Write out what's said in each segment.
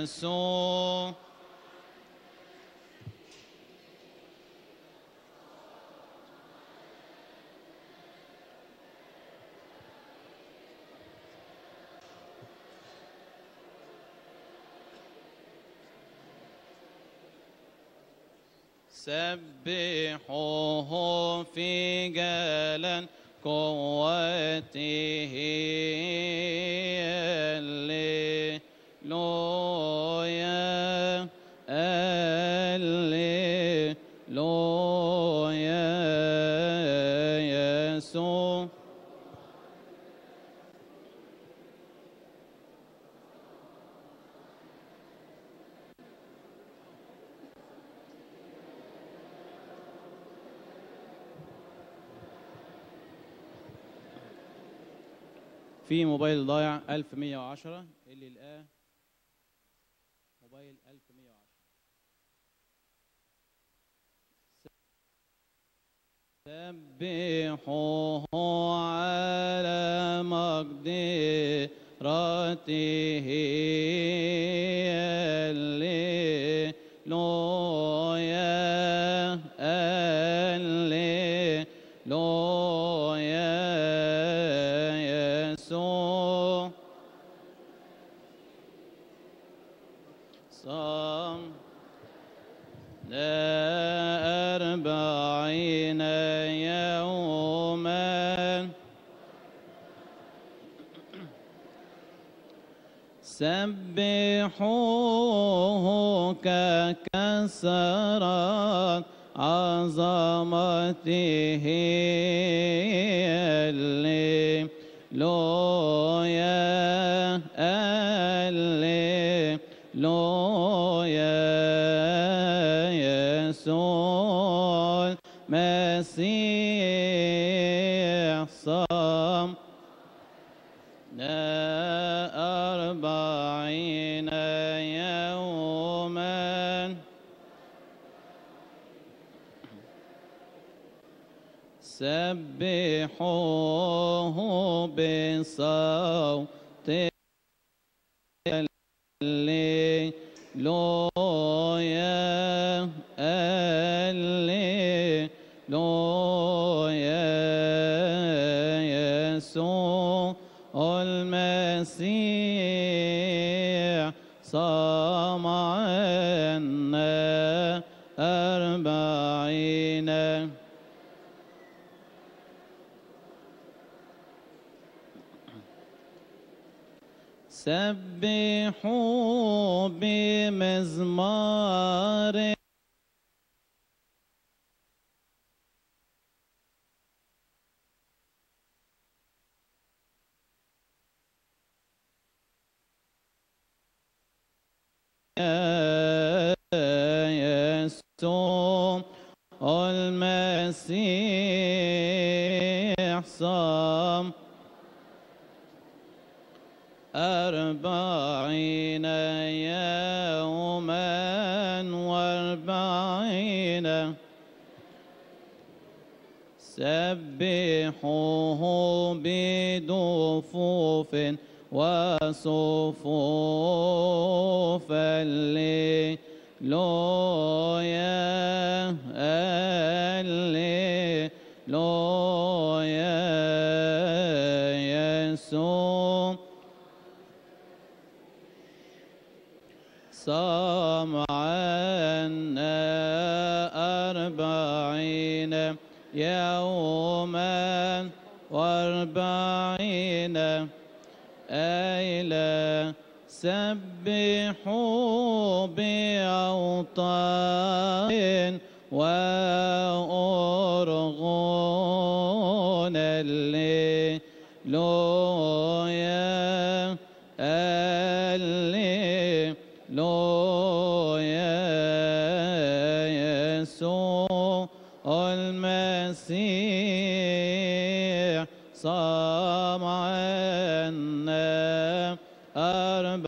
يسوع سبحوه في جلال قوته الليلويا الليلويا يسوع في موبايل ضايع 1110 اللي لقاه موبايل 1110 سبحوه على مقدرته الليلويا الليلويا يسوع صام أربعين يوما سبحوه ككسرات عظمته الليلويا الليلويا يسوع مسيح صام أربعين يوما سبحوه بصوت الليلويا الليلويا يسوع المسيح صام عنا أربعين سبحوا بمزمار يسوع المسيح صام أربعين يوما وأربعين سبحوه بدفوف وصفوف الليلويا الليلويا يسوع صام عنا أربعين يوما وأربعين أيلا سبحوا بأوطان وأرغون الليلويا الليلويا يسوع المسيح صام عنا أربع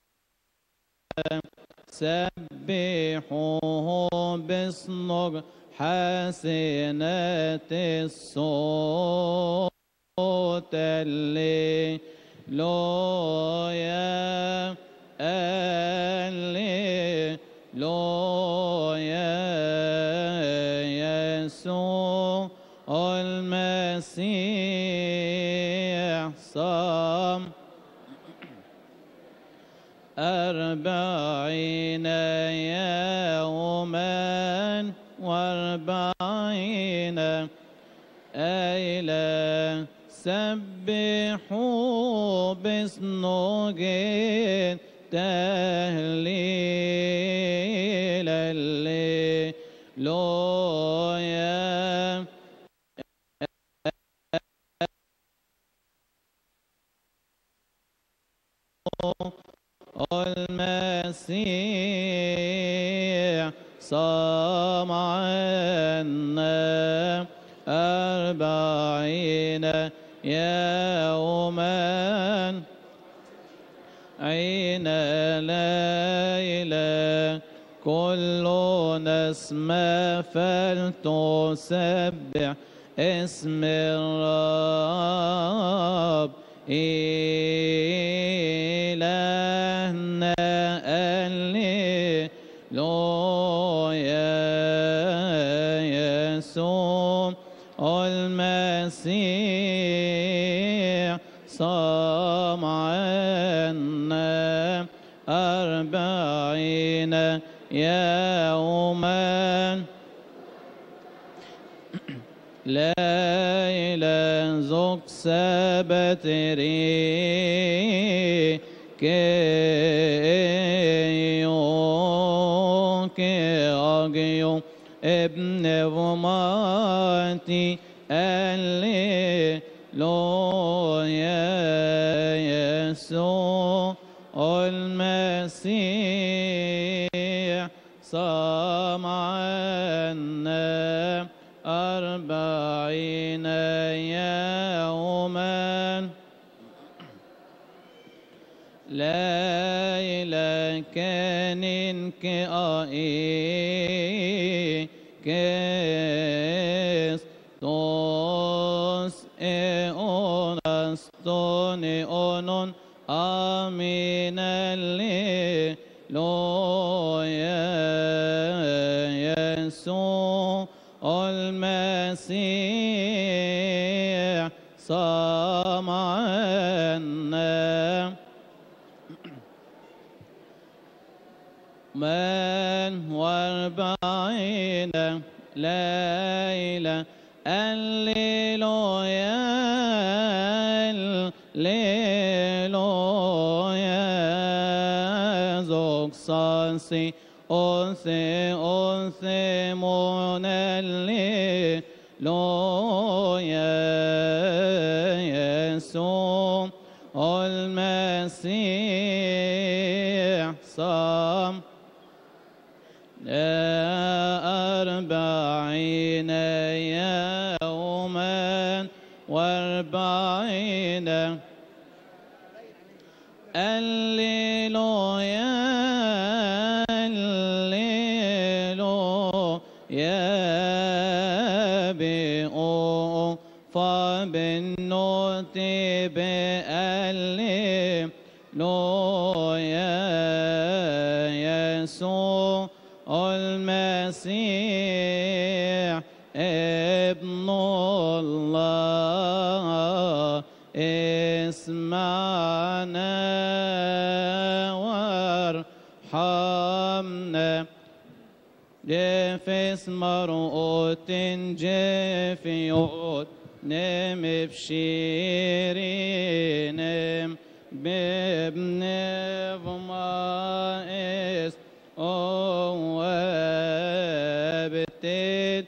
سبحوه بصنع حسنات الصوت اللي لويا اللي لويا يسوع المسيح صام أربعين يوما وأربعين أيلا سبحوا باسنوج تهليل اللي لويا المسيح صام عنا أربعين يوما عين ليلة كل نسمة فلتسبح اسم الرب إلهنا اللي لويا يسوع المسيح صام عنا أربعين يوما لا إله زوج سبتري كيو كيو ابن وماتي اللي لو يا يسوع المسيح صام عنا أربعين يوما لا إله كان كأي كيس توس إونستوني أونون آمين اللي لو يا يسوع المسيح صام عنا من واربعين ليلة الليلويا الليلويا زوج صاصي أنثي أنثي من اللي لويا يسوع المسيح صام أربعين يوما وأربعين الليلويا الليلويا بأو فبالنوت بألي لويا يسوع المسيح ابن الله اسمعنا وارحمنا جفس مرؤوت جفيوت نم بشيري نم بابن فمائس او بتد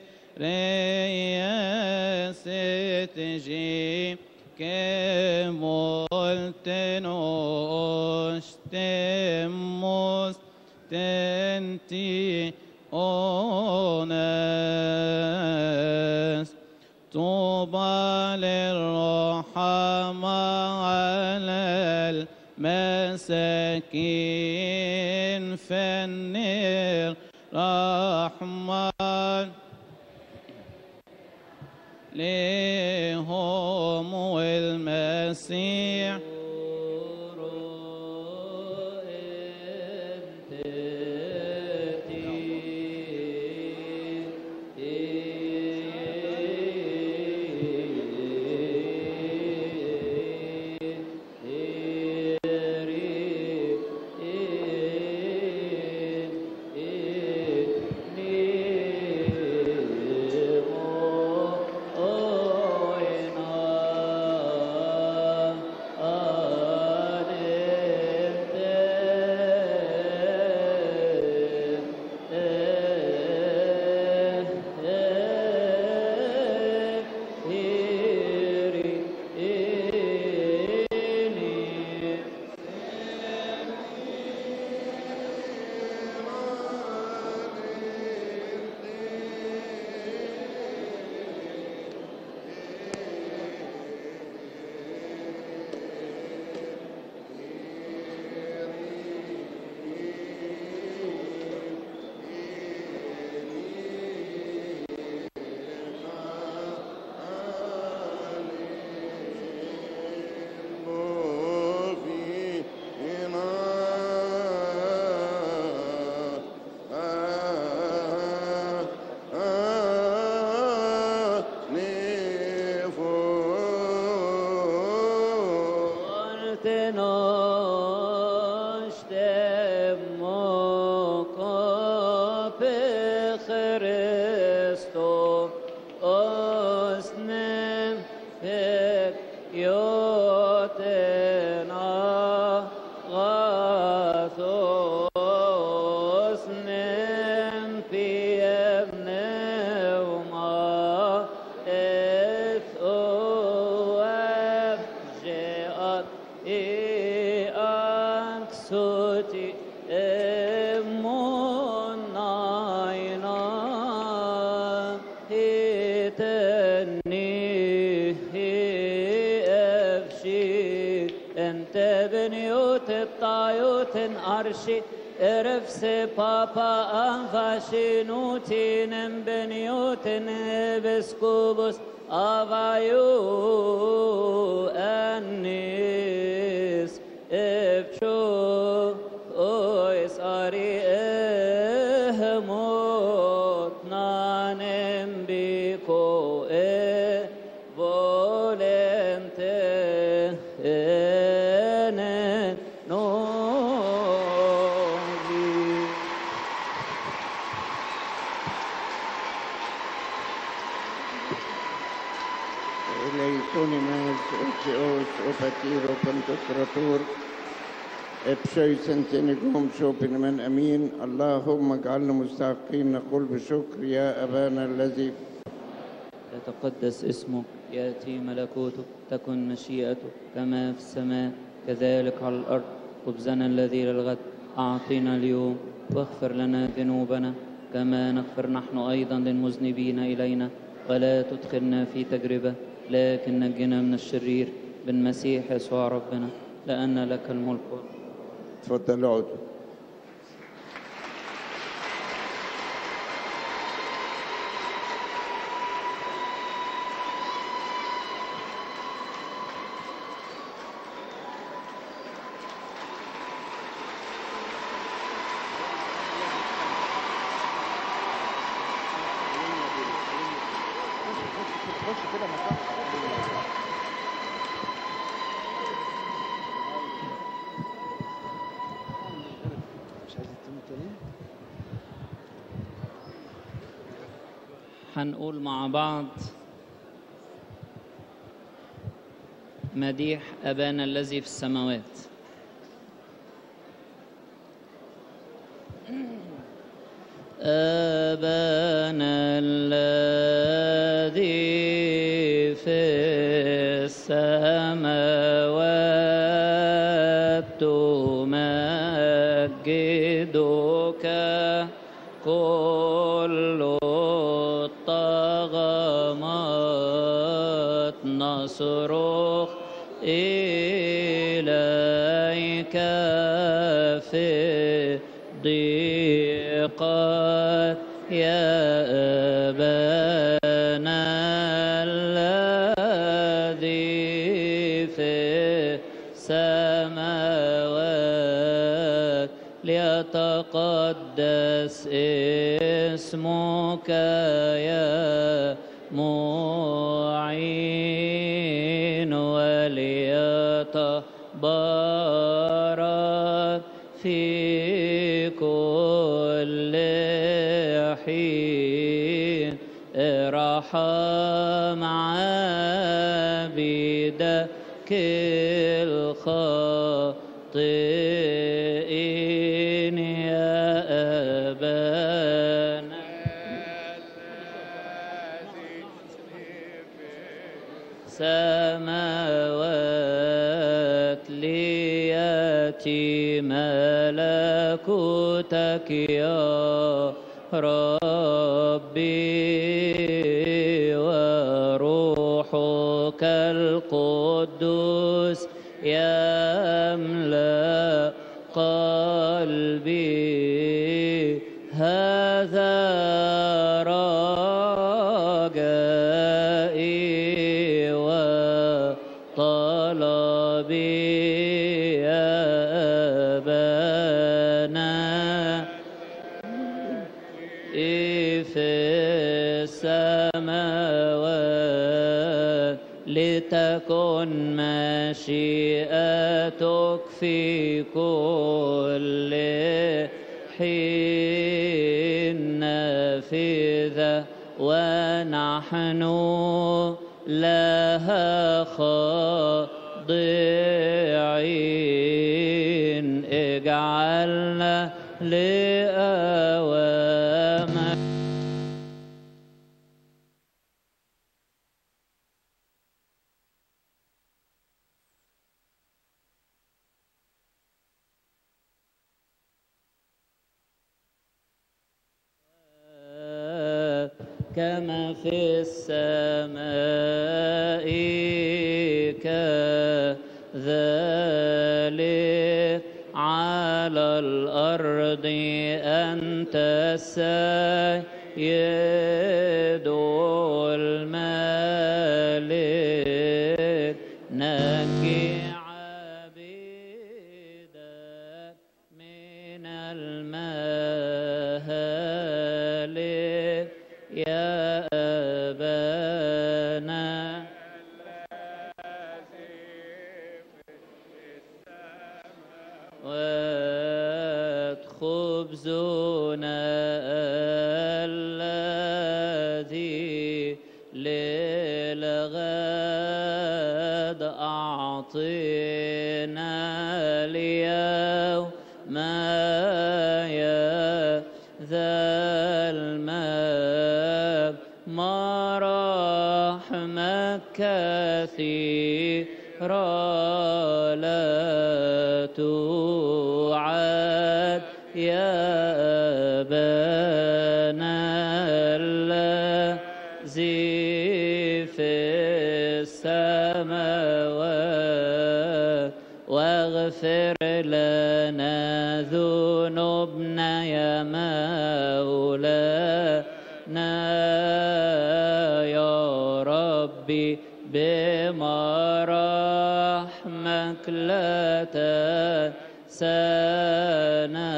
رياست جي كمولتن اوشتموس تنتي أونس طوبى للرحمة على المساكين فالنير رحمن لهم والمسيح arshi Erefse papa anfashinutinem benioten episcopus avayu annis efcho ois ari ehmot nanem biko e volente ene novi eleitonimas oceos opatiro pantokrator ابشوي سنتينكم شوبن من امين اللهم اجعلنا مستحقين نقول بشكر يا ابانا الذي يتقدس اسمك يأتي ملكوتك تكن مشيئتك كما في السماء كذلك على الأرض خبزنا الذي للغد أعطينا اليوم واغفر لنا ذنوبنا كما نغفر نحن أيضا للمذنبين إلينا ولا تدخلنا في تجربة لكن نجنا من الشرير بالمسيح يسوع ربنا لأن لك الملك والقوة تفضل اقعدوا هنقول مع بعض مديح أبانا الذي في السماوات أبانا الذي في السماوات تمجدك كل الطغمات نصرخ إليك في ضيقات يا أبانا ليتقدس اسمك يا معين وليتبارك في كل حين ارحم عبيدك الخاطئين يا أبانا سماوات لياتي ملكوتك يا ربي وروحك القدوس يملأ قلبي هذا رجائي وطلبي يا أبانا في السماوات لتكن مشيئتك في كل حين نافذة ونحن لها خاضعين اجعلنا لأوامر كما في السماء كذلك على الأرض أنت السيد المالك نجي عبيدك من المهالك يا أبانا خبزنا الذي للغد أعطنا اليوم ما يا ذا الماء ما رحمك كثيرا لا توعد يا أبانا الذي في السماوات واغفر لنا ذنوبنا يا مولانا يا ربي بمراحمك لا تنسانا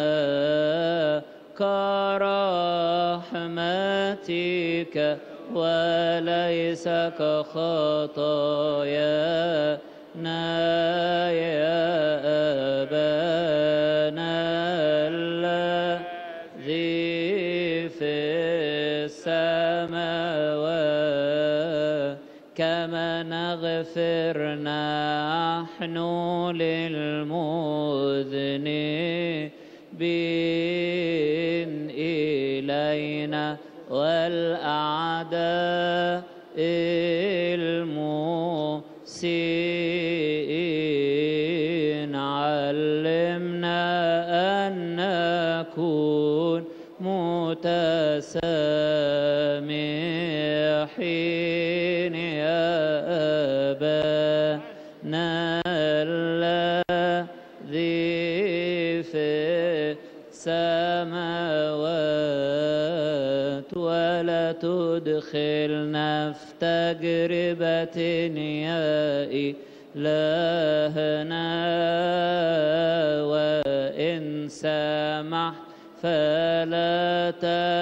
كرحمتك وليس كخطايانا يا أبانا الذي في السماوات كما نغفر نحن للمذنبين إلينا والأعداء المسيئين علمنا أن نكون متسامحين يا أبانا الذي في السماوات ولا تدخلنا في تجربة يا لهنا وإن سمحت فلا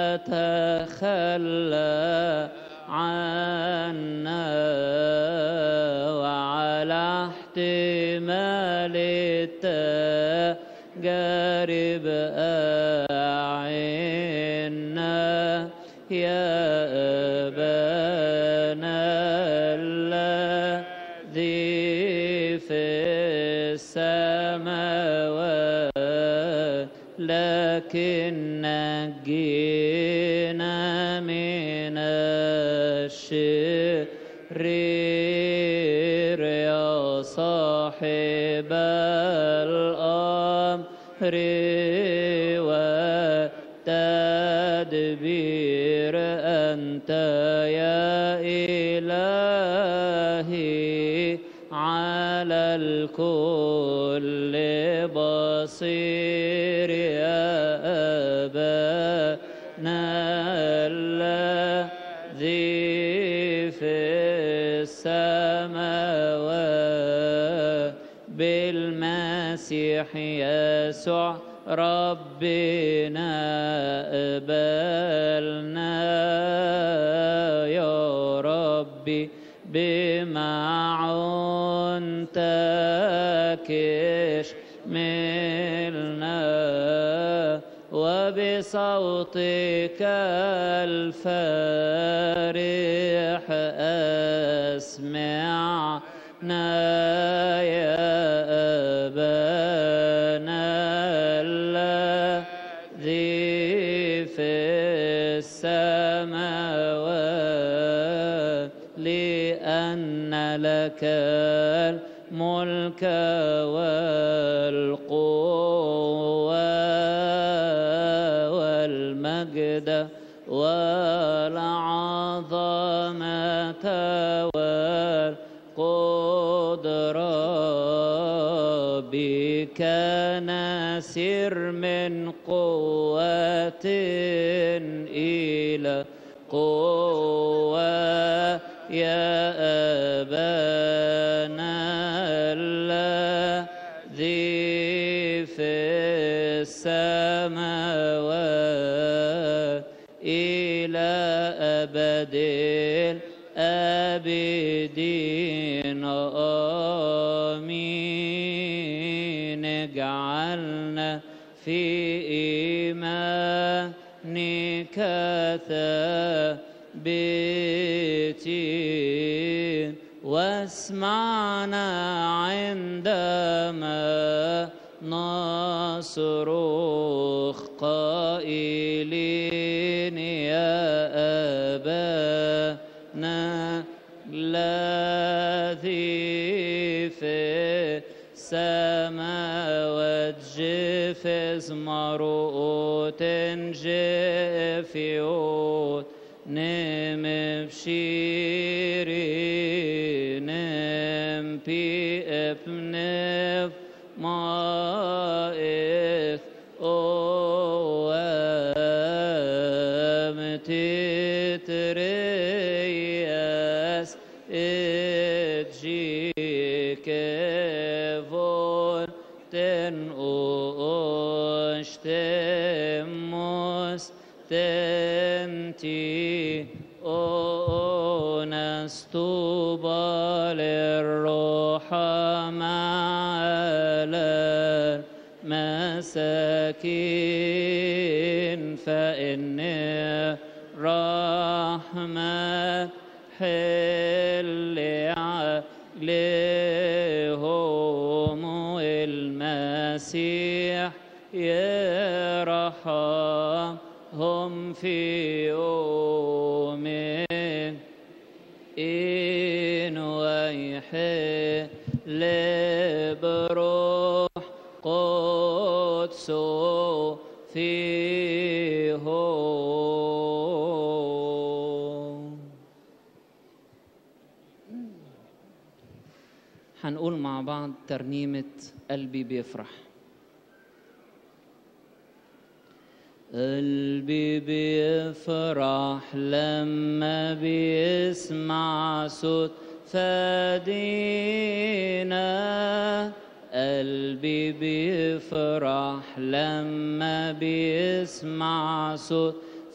تتخلى عنا وعلى احتمال التجارب أعنا يا أبانا الذي في السماوات لكن نجينا من الشرير يا صاحب الأمر والتدبير أنت يا إلهي على الكل بصير يا أبانا الذي في السماوات بالمسيح يسوع ربنا قبلنا يا ربي بمعونتك اشملنا وبصوتك الفارح أسمعنا يا أبانا الذي في السماوات لأن لك الملك والقوة والمجد والعظمة والقدرة بك نسير من قوة إلى قوة يا أبانا الذي في السماوات إلى أبد الآبدين آمين اجعلنا في إيمانك ثابتين واسمعنا عندما نصرخ قائلين يا أبانا الذي في السماوات جفز مرؤوت جفيوت نم بشيري نم بي ابنف ما إث أوام تتريس اتجيك فول تن أشتموس تنتي أونستوبا للروح مع المساكين فإن رحمة حل عليهم المسيح يرحمهم في يوم إن ويحل بروح قدسه فيهم هنقول مع بعض ترنيمة قلبي بيفرح قلبي بيفرح لما بيسمع صوت فادينا قلبي بيفرح لما بيسمع صوت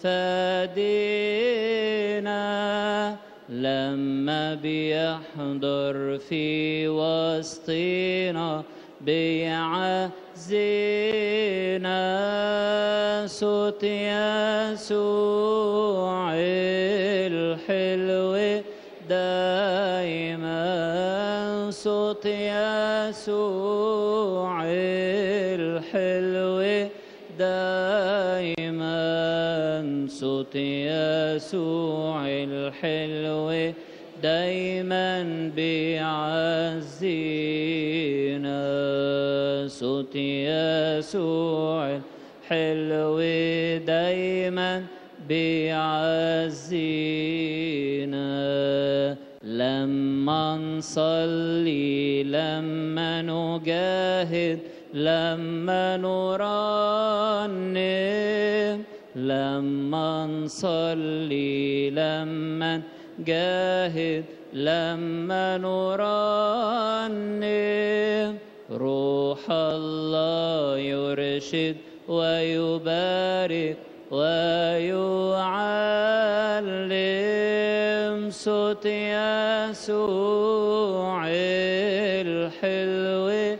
فادينا لما بيحضر في وسطنا بيعزينا صوت يسوع الحلو دايما صوت يسوع الحلو دايما صوت يسوع الحلو دايما بيعزينا صوت يسوع الحلو دايما بيعزينا لما نصلي لما نجاهد لما نرنم لما نصلي لما نجاهد لما نرنم روح الله يرشد ويبارك ويعلم صوت يسوع الحلو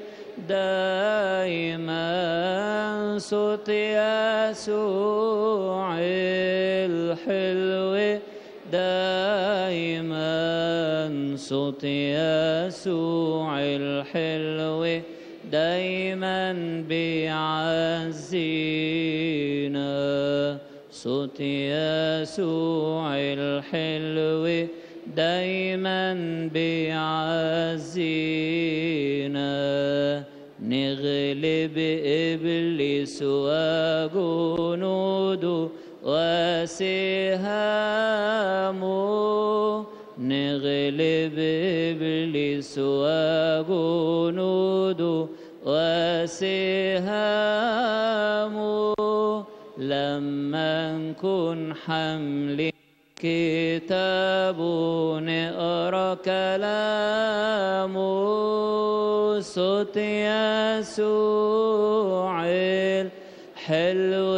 دايما صوت يسوع الحلو دايما صوت يسوع الحلو دايما بيعزينا صوت يسوع الحلو دايما بيعزينا نغلب إبليس وجنوده وسهامه نغلب إبليس وجنوده وسهامه لما نكون حمل كتابه نقرا كلامه صوت يسوع الحلو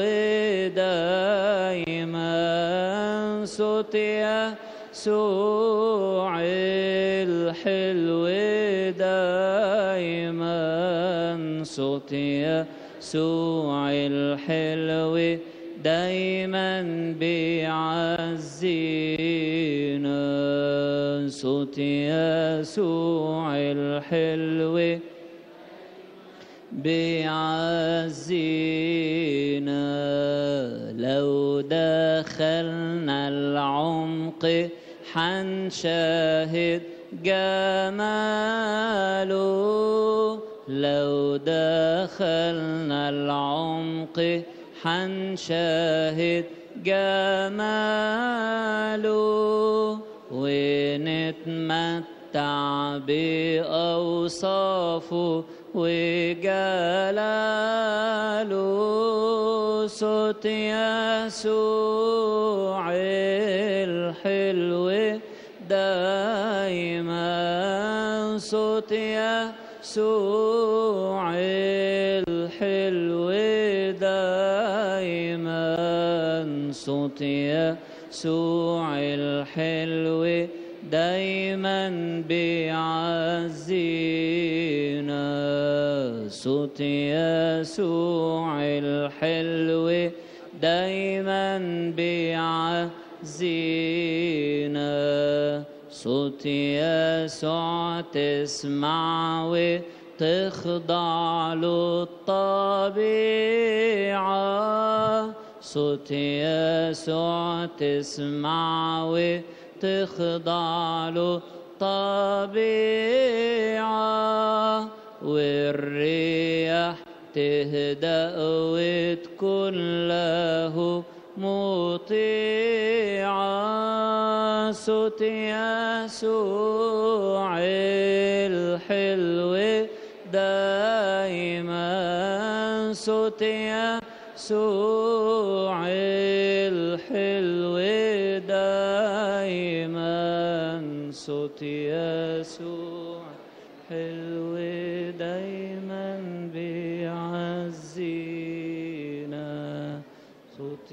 دايما صوت يسوع الحلو دايما صوت يسوع الحلو دايما بيعزينا صوت يسوع الحلو بيعزينا لو دخلنا العمق حنشاهد جماله لو دخلنا العمق حنشاهد جماله ونتمتع بأوصافه وجلاله صوت يسوع الحلو دايما صوت يسوع الحلو دايما صوت يسوع الحلو دايما بيعزينا صوت يسوع الحلو دايما بيعزينا صوت يسوع تسمع وتخضع له الطبيعة صوت يسوع تسمع وتخضع له الطبيعة والرياح تهدأ وتكون له مطيعة صوت يسوع الحلو دايما صوت يسوع الحلو دايما صوت يسوع حلو دايما بيعزينا صوت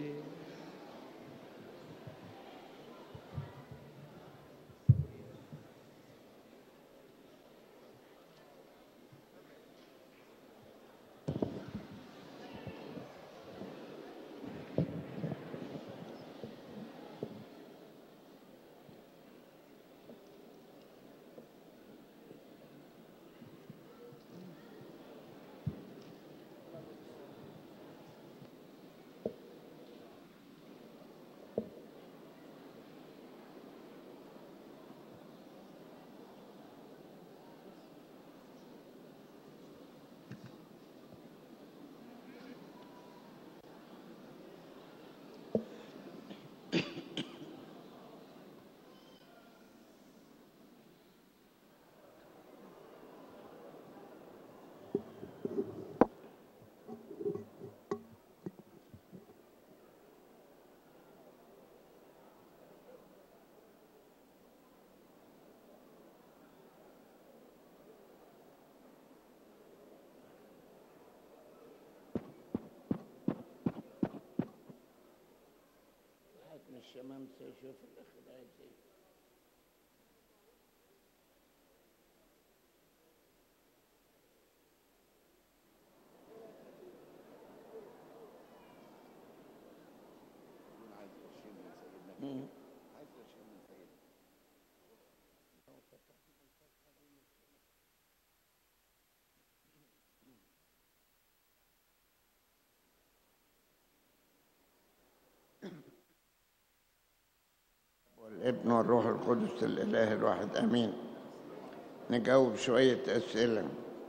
هات من الشمامسة شوف الأخ ده عايز إيه مم. والابن والروح القدس الإله الواحد آمين نجاوب شوية أسئلة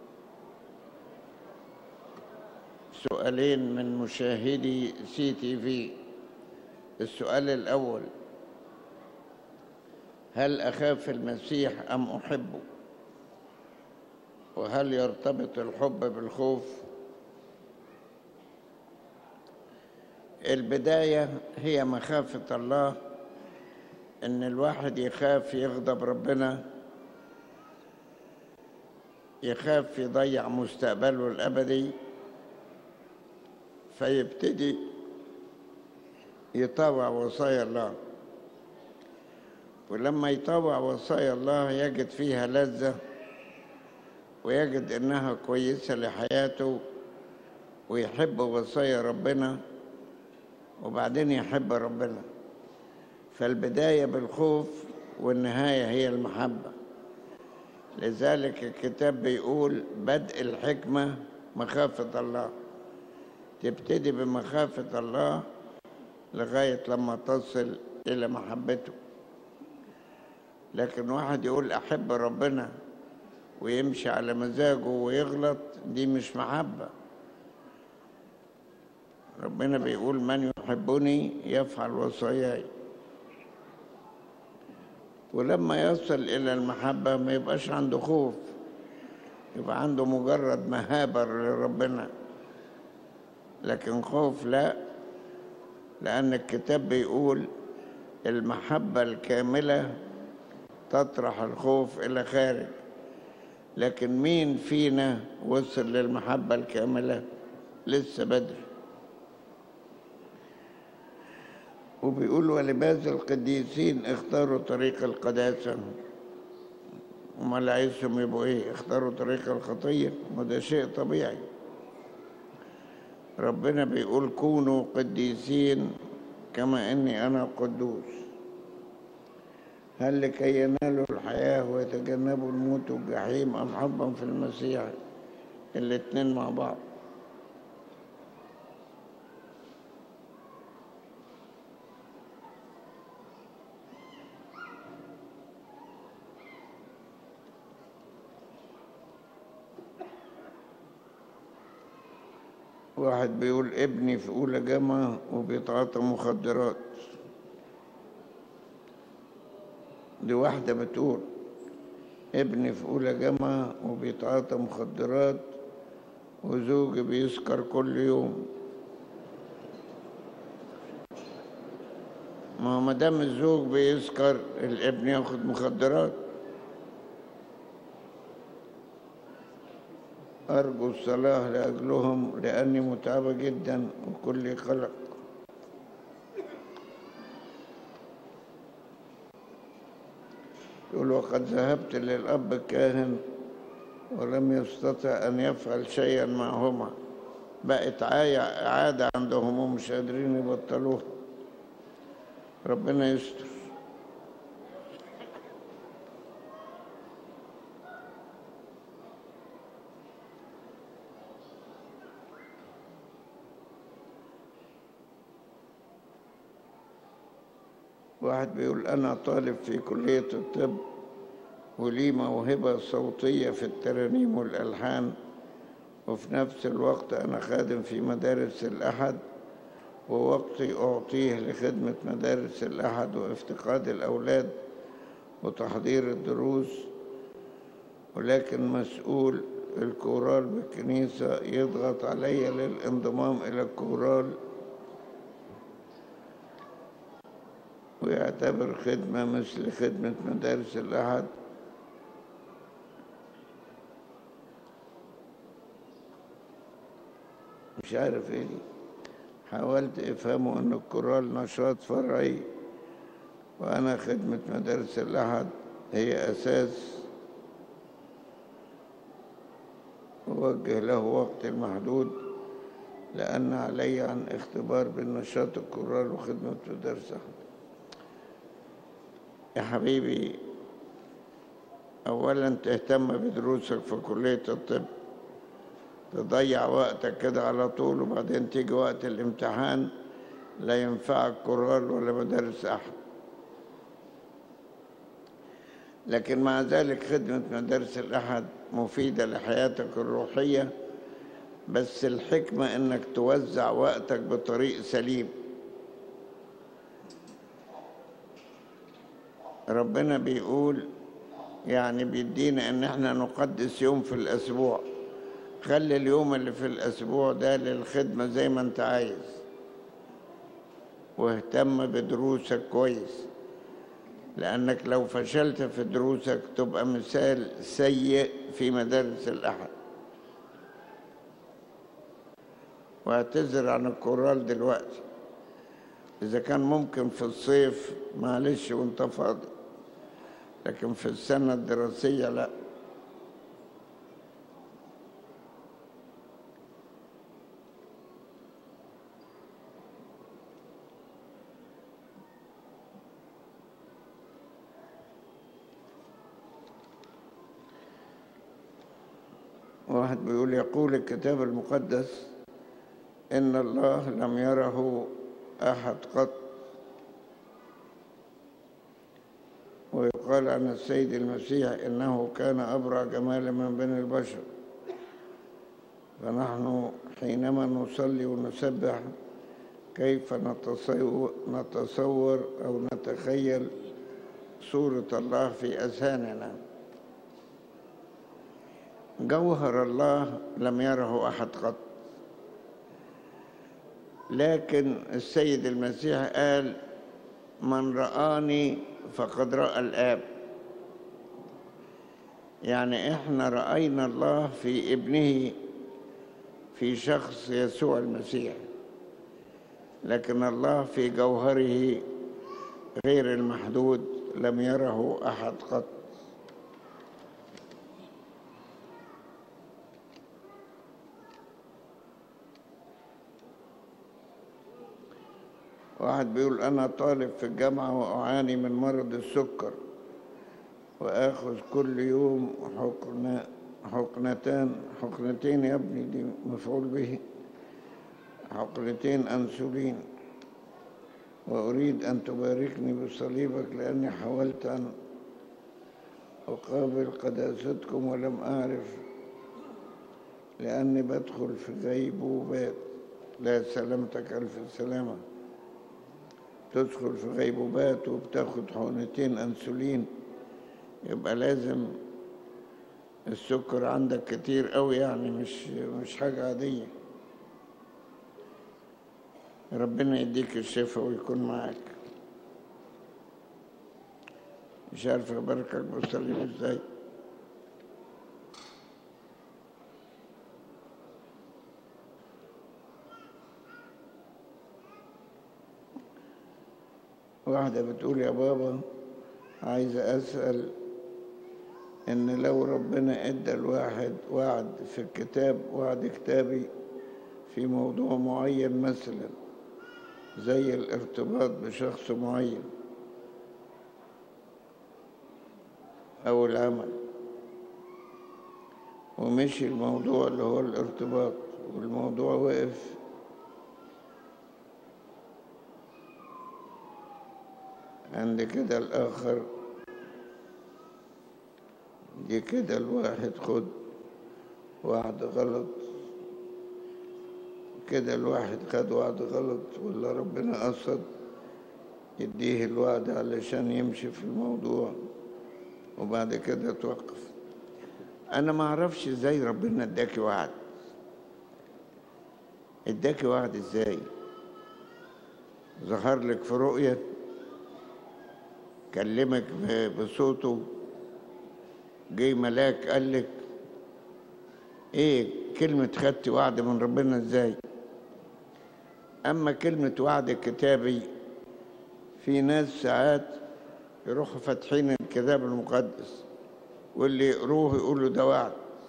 سؤالين من مشاهدي سي تي في السؤال الأول هل أخاف المسيح أم أحبه وهل يرتبط الحب بالخوف البداية هي مخافة الله ان الواحد يخاف يغضب ربنا يخاف يضيع مستقبله الابدي فيبتدي يطاوع وصايا الله ولما يطاوع وصايا الله يجد فيها لذة ويجد انها كويسة لحياته ويحب وصايا ربنا وبعدين يحب ربنا فالبداية بالخوف والنهاية هي المحبة لذلك الكتاب بيقول بدء الحكمة مخافة الله تبتدي بمخافة الله لغاية لما تصل إلى محبته لكن واحد يقول أحب ربنا ويمشي على مزاجه ويغلط دي مش محبة ربنا بيقول من يحبني يفعل وصاياي ولما يصل إلى المحبة ما يبقاش عنده خوف يبقى عنده مجرد مهابة لربنا لكن خوف لا لأن الكتاب بيقول المحبة الكاملة تطرح الخوف إلى خارج لكن مين فينا وصل للمحبة الكاملة لسه بدري وبيقول ولماذا القديسين اختاروا طريق القداسة وما لا عايزهم يبقوا ايه اختاروا طريق الخطية وده شيء طبيعي ربنا بيقول كونوا قديسين كما اني انا قدوس هل لكي ينالوا الحياة ويتجنبوا الموت والجحيم أم حبا في المسيح الاتنين مع بعض واحد بيقول ابني في أولى جامعة وبيتعاطى مخدرات دي واحدة بتقول ابني في أولى جامعة وبيتعاطى مخدرات وزوجي بيسكر كل يوم ما هو ما دام الزوج بيسكر الابن ياخد مخدرات أرجو الصلاة لأجلهم لأني متعبة جدا وكلي قلق يقول وقد ذهبت للأب الكاهن ولم يستطع أن يفعل شيئا معهما بقت عاية عادة عندهم ومش قادرين يبطلوها ربنا يستر واحد بيقول أنا طالب في كلية الطب ولي موهبة صوتية في الترانيم والألحان وفي نفس الوقت أنا خادم في مدارس الأحد ووقتي أعطيه لخدمة مدارس الأحد وافتقاد الأولاد وتحضير الدروس ولكن مسؤول الكورال بالكنيسة يضغط علي للانضمام إلى الكورال ويعتبر خدمة مثل خدمة مدارس الأحد مش عارف ايه دي حاولت افهمه ان الكورال نشاط فرعي وانا خدمة مدارس الاحد هي اساس أوجه له وقت محدود لأن علي عن اختبار بالنشاط الكورال وخدمة مدارس أحد يا حبيبي أولا تهتم بدروسك في كلية الطب تضيع وقتك كده على طول وبعدين تيجي وقت الامتحان لا ينفعك كورال ولا مدارس أحد لكن مع ذلك خدمة مدارس الأحد مفيدة لحياتك الروحية بس الحكمة إنك توزع وقتك بطريق سليم ربنا بيقول يعني بيدينا إن احنا نقدس يوم في الأسبوع خلي اليوم اللي في الأسبوع ده للخدمة زي ما أنت عايز واهتم بدروسك كويس لأنك لو فشلت في دروسك تبقى مثال سيء في مدارس الأحد واعتذر عن الكورال دلوقتي إذا كان ممكن في الصيف معلش وانت فاضي لكن في السنة الدراسية لا واحد بيقول يقول الكتاب المقدس إن الله لم يره أحد قط ويقال عن السيد المسيح إنه كان أبرع جمالا من بني البشر فنحن حينما نصلي ونسبح كيف نتصور, نتصور أو نتخيل صورة الله في أذهاننا جوهر الله لم يره أحد قط لكن السيد المسيح قال من رآني فقد رأى الآب يعني احنا رأينا الله في ابنه في شخص يسوع المسيح لكن الله في جوهره غير المحدود لم يره أحد قط واحد بيقول أنا طالب في الجامعة وأعاني من مرض السكر وآخذ كل يوم حقنة حقنتان حقنتين يا ابني دي مفعول به حقنتين أنسولين وأريد أن تباركني بصليبك لأني حاولت أن أقابل قداستكم ولم أعرف لأني بدخل في غيبوبات لا سلامتك ألف سلامة تدخل في غيبوبات وبتاخد حقنتين أنسولين يبقى لازم السكر عندك كتير قوي يعني مش مش حاجة عادية ربنا يديك الشفاء ويكون معاك مش عارف أباركك بالصليب إزاي واحدة بتقول يا بابا عايزة أسأل إن لو ربنا إدى الواحد وعد في الكتاب وعد كتابي في موضوع معين مثلا زي الارتباط بشخص معين أو العمل ومشي الموضوع اللي هو الارتباط والموضوع وقف عند كده الآخر دي كده الواحد خد وعد غلط كده الواحد خد وعد غلط ولا ربنا قصد يديه الوعد علشان يمشي في الموضوع وبعد كده توقف انا ما اعرفش ازاي ربنا اداكي وعد اداكي وعد ازاي ظهر لك في رؤيه كلمك ب- بصوته جه ملاك قال لك ايه كلمة خدت وعد من ربنا ازاي اما كلمة وعد كتابي في ناس ساعات يروحوا فاتحين الكتاب المقدس واللي يقروه يقولوا ده وعد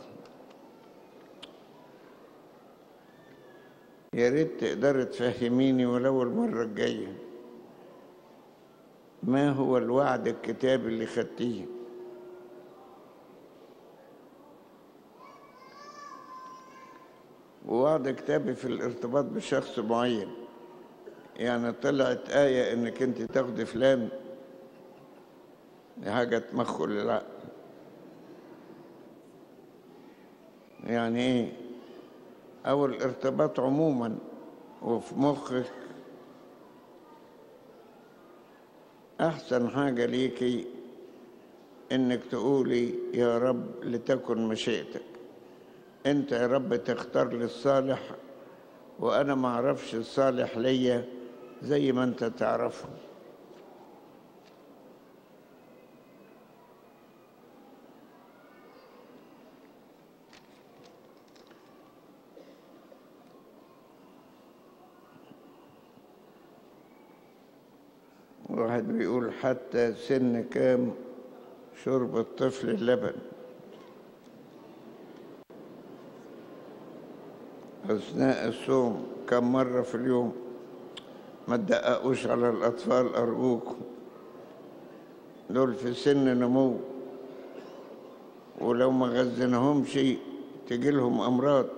يا ريت تقدر تفهميني ولو المرة الجاية ما هو الوعد الكتابي اللي خدتيه ووعد كتابي في الارتباط بشخص معين يعني طلعت آية إنك أنت تاخدي فلان دي حاجة تمخل العقل يعني إيه أو الارتباط عموما وفي مخك أحسن حاجة ليكي إنك تقولي يا رب لتكن مشيئتك أنت يا رب تختار لي الصالح وأنا ما أعرفش الصالح ليا زي ما أنت تعرفه واحد بيقول حتى سن كام شرب الطفل اللبن أثناء الصوم كم مرة في اليوم ما تدققوش على الأطفال أرجوكم دول في سن نمو ولو ما غزناهمش تجيلهم أمراض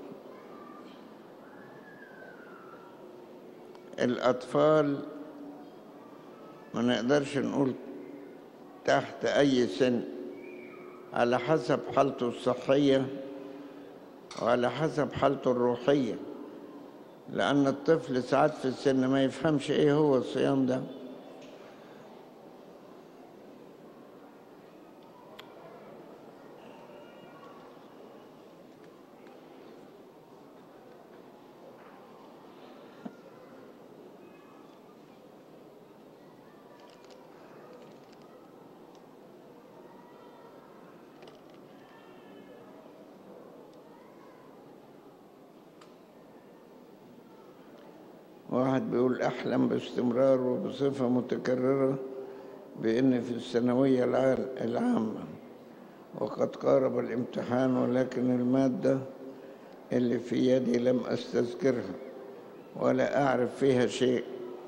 الأطفال ما نقدرش نقول تحت أي سن على حسب حالته الصحية وعلى حسب حالته الروحية لأن الطفل ساعات في السن ما يفهمش إيه هو الصيام ده واحد بيقول أحلم باستمرار وبصفة متكررة بأن في الثانوية العال- العامة وقد قارب الامتحان ولكن المادة اللي في يدي لم أستذكرها ولا أعرف فيها شيء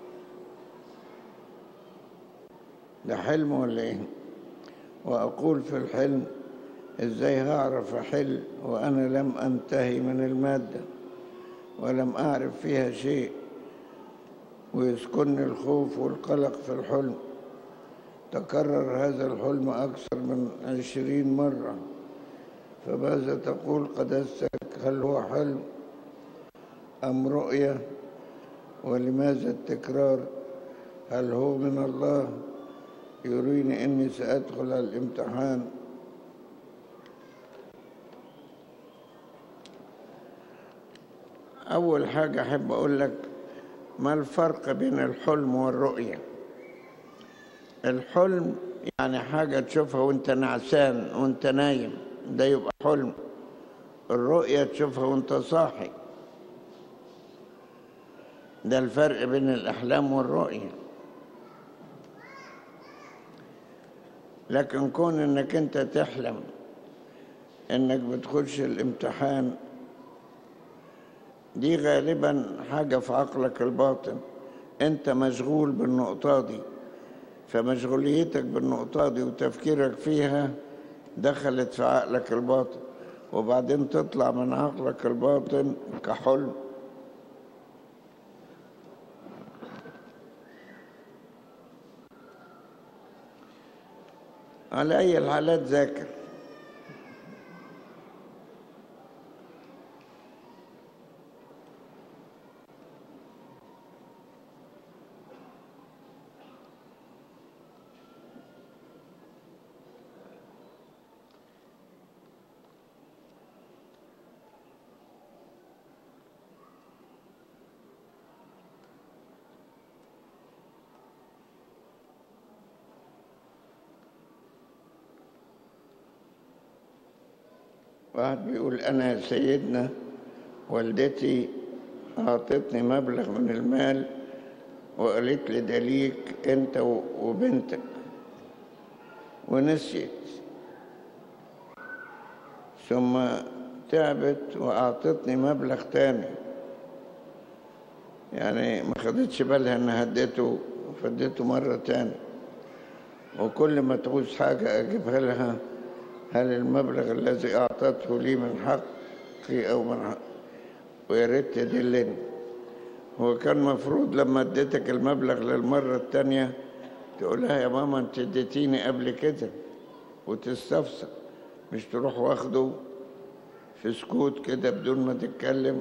ده حلم ولا إيه؟ وأقول في الحلم إزاي هعرف أحل وأنا لم أنتهي من المادة ولم أعرف فيها شيء ويسكنني الخوف والقلق في الحلم تكرر هذا الحلم أكثر من عشرين مرة فماذا تقول قداستك هل هو حلم أم رؤية ولماذا التكرار هل هو من الله يريني أني سأدخل على الامتحان أول حاجة أحب أقول لك ما الفرق بين الحلم والرؤية الحلم يعني حاجة تشوفها وانت نعسان وانت نايم ده يبقى حلم الرؤية تشوفها وانت صاحي ده الفرق بين الأحلام والرؤية لكن كون انك انت تحلم انك بتخش الامتحان دي غالبا حاجة في عقلك الباطن انت مشغول بالنقطة دي فمشغوليتك بالنقطة دي وتفكيرك فيها دخلت في عقلك الباطن وبعدين تطلع من عقلك الباطن كحلم على أي الحالات ذاكر واحد بيقول أنا يا سيدنا والدتي أعطتني مبلغ من المال وقالت لي ده ليك أنت و- وبنتك ونسيت ثم تعبت وأعطتني مبلغ تاني يعني ما خدتش بالها إنها هديته فديته مرة تاني وكل ما تعوز حاجة أجيبها لها هل المبلغ الذي أعطته لي من حقي أو من حق ويا ريت تدلني هو كان مفروض لما اديتك المبلغ للمرة التانية تقولها يا ماما انت اديتيني قبل كده وتستفسر مش تروح واخده في سكوت كده بدون ما تتكلم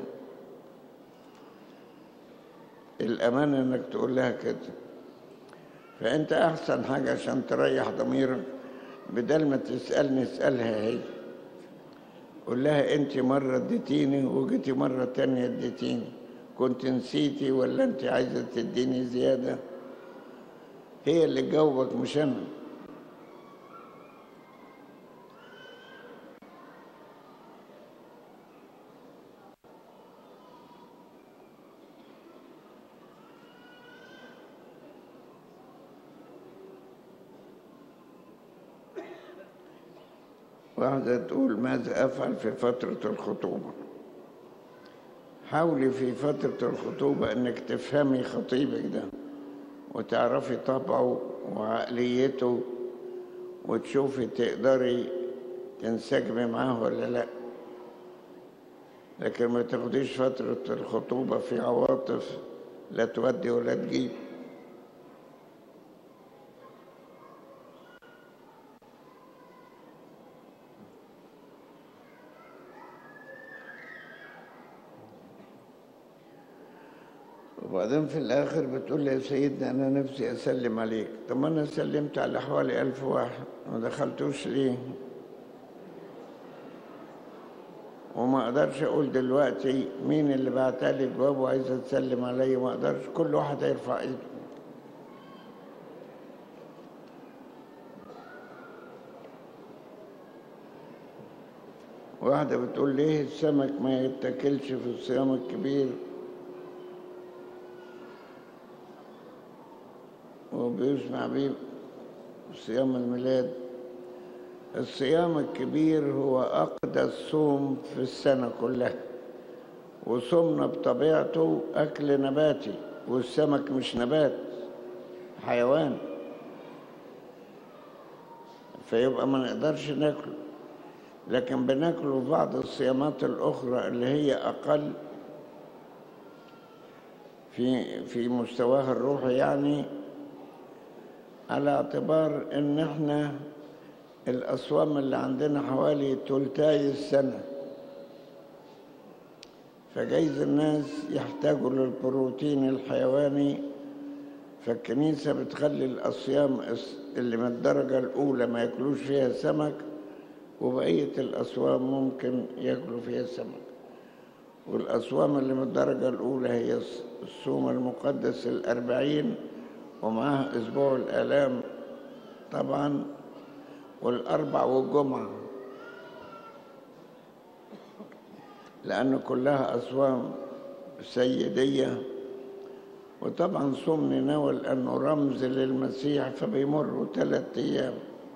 الأمانة انك تقول لها كده فأنت أحسن حاجة عشان تريح ضميرك بدل ما تسألني اسألها هي قول لها أنت مرة اديتيني وجيتي مرة تانية اديتيني كنت نسيتي ولا أنت عايزة تديني زيادة هي اللي تجاوبك مش أنا واحدة تقول ماذا أفعل في فترة الخطوبة حاولي في فترة الخطوبة أنك تفهمي خطيبك ده وتعرفي طبعه وعقليته وتشوفي تقدري تنسجمي معاه ولا لا لكن ما تاخديش فترة الخطوبة في عواطف لا تودي ولا تجيب وبعدين في الآخر بتقول لي يا سيدنا أنا نفسي أسلم عليك طب ما أنا سلمت على حوالي ألف واحد ما دخلتوش ليه وما أقدرش أقول دلوقتي مين اللي بعتلي جواب وعايزة تسلم عليا ما أقدرش كل واحد هيرفع إيده واحدة بتقول ليه السمك ما يتاكلش في الصيام الكبير وبيسمع بيه صيام الميلاد الصيام الكبير هو أقدس صوم في السنة كلها وصومنا بطبيعته أكل نباتي والسمك مش نبات حيوان فيبقى ما نقدرش ناكله لكن بناكله في بعض الصيامات الأخرى اللي هي أقل في في مستواها الروحي يعني على اعتبار ان احنا الاصوام اللي عندنا حوالي تلتاي السنه فجايز الناس يحتاجوا للبروتين الحيواني فالكنيسة بتخلي الأصيام اللي من الدرجة الأولى ما ياكلوش فيها سمك وبقية الأصوام ممكن ياكلوا فيها سمك والأصوام اللي من الدرجة الأولى هي الصوم المقدس الأربعين ومعاه أسبوع الآلام طبعا والأربع والجمعة لأن كلها أصوام سيدية وطبعا صوم نينوى لأنه رمز للمسيح فبيمروا ثلاثة أيام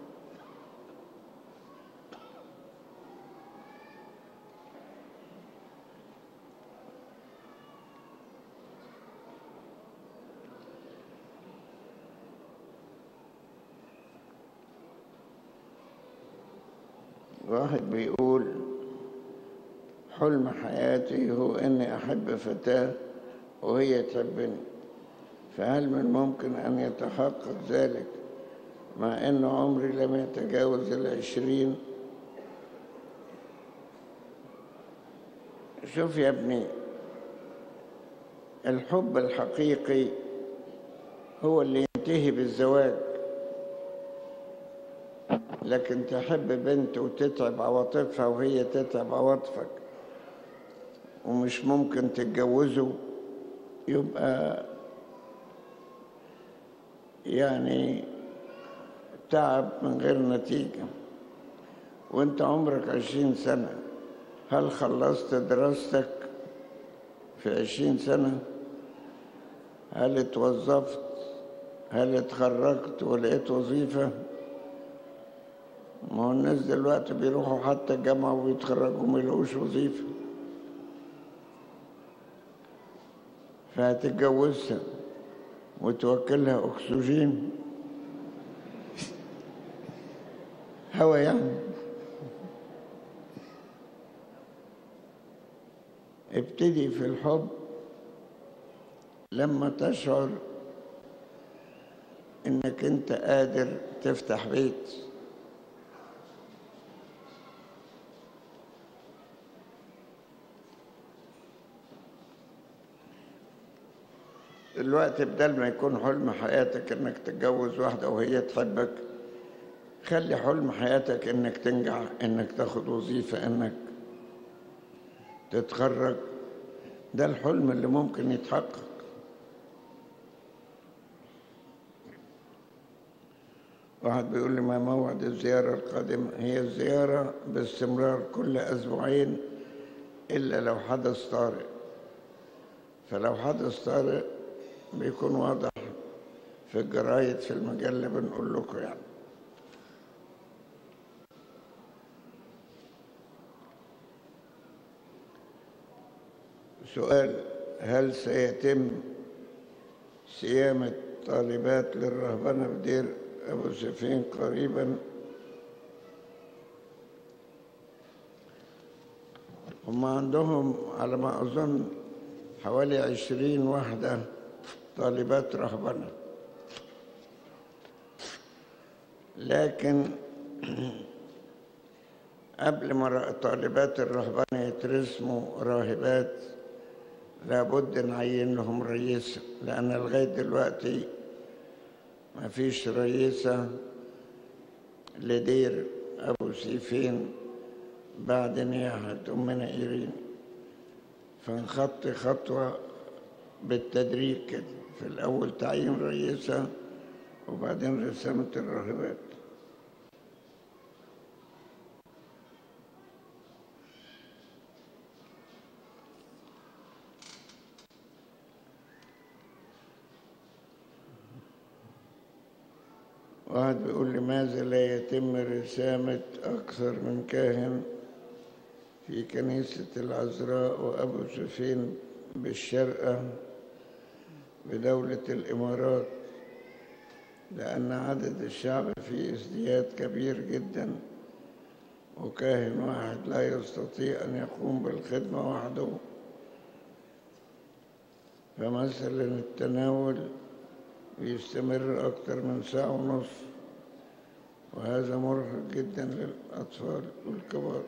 واحد بيقول حلم حياتي هو اني احب فتاة وهي تحبني فهل من ممكن ان يتحقق ذلك مع ان عمري لم يتجاوز العشرين شوف يا ابني الحب الحقيقي هو اللي ينتهي بالزواج لكن تحب بنت وتتعب عواطفها وهي تتعب عواطفك ومش ممكن تتجوزوا يبقى يعني تعب من غير نتيجة وانت عمرك عشرين سنة هل خلصت دراستك في عشرين سنة هل اتوظفت هل اتخرجت ولقيت وظيفة ما هو الناس دلوقتي بيروحوا حتى الجامعة ويتخرجوا ما يلاقوش وظيفة فهتتجوزها وتوكلها أكسجين هوا يعني ابتدي في الحب لما تشعر انك انت قادر تفتح بيت دلوقتي بدل ما يكون حلم حياتك انك تتجوز واحدة وهي تحبك خلي حلم حياتك انك تنجح انك تاخد وظيفة انك تتخرج ده الحلم اللي ممكن يتحقق واحد بيقول لي ما موعد الزيارة القادمة هي الزيارة باستمرار كل أسبوعين إلا لو حدث طارئ فلو حدث طارئ بيكون واضح في الجرايد في المجلة بنقول لكم يعني سؤال هل سيتم صيانة طالبات للرهبنة بدير أبو سفين قريبا هم عندهم على ما أظن حوالي عشرين واحدة طالبات رهبنة لكن قبل ما طالبات الرهبنة يترسموا راهبات لابد نعين لهم رئيسة لأن لغاية دلوقتي ما فيش رئيسة لدير أبو سيفين بعد نياحة أمنا إيرين فنخطي خطوة بالتدريج كده في الأول تعيين رئيسة وبعدين رسامة الراهبات واحد بيقول لماذا لا يتم رسامة أكثر من كاهن في كنيسة العذراء وأبو سفين بالشرقة بدولة الإمارات لأن عدد الشعب فيه ازدياد كبير جدا وكاهن واحد لا يستطيع أن يقوم بالخدمة وحده فمثلا التناول بيستمر أكثر من ساعة ونصف وهذا مرهق جدا للأطفال والكبار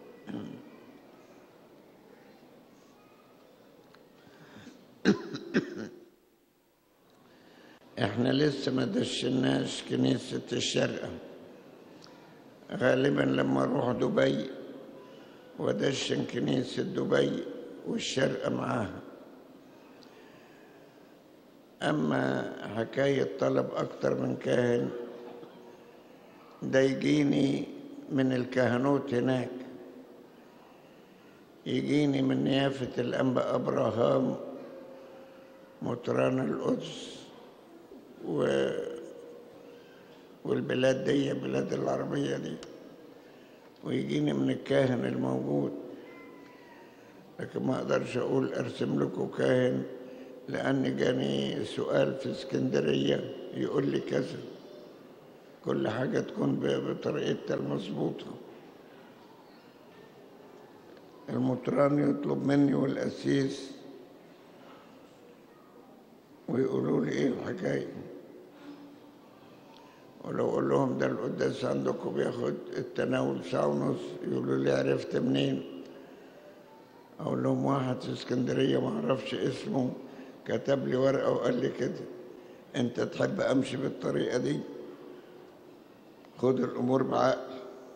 احنا لسه ما دشناش كنيسة الشرقة غالبا لما اروح دبي ودشن كنيسة دبي والشرقة معاها أما حكاية طلب أكتر من كاهن ده يجيني من الكهنوت هناك يجيني من نيافة الأنبا أبراهام مطران القدس و... والبلاد دي بلاد العربية دي ويجيني من الكاهن الموجود لكن ما أقدرش أقول أرسم لكم كاهن لأن جاني سؤال في اسكندرية يقول لي كذا كل حاجة تكون ب- بطريقتها المظبوطة المطران يطلب مني والأسيس ويقولوا لي إيه الحكاية ولو أقول لهم ده القداس عندكم بياخد التناول ساعة ونص يقولوا لي عرفت منين أقول لهم واحد في اسكندرية ما أعرفش اسمه كتب لي ورقة وقال لي كده أنت تحب أمشي بالطريقة دي خد الأمور بعقل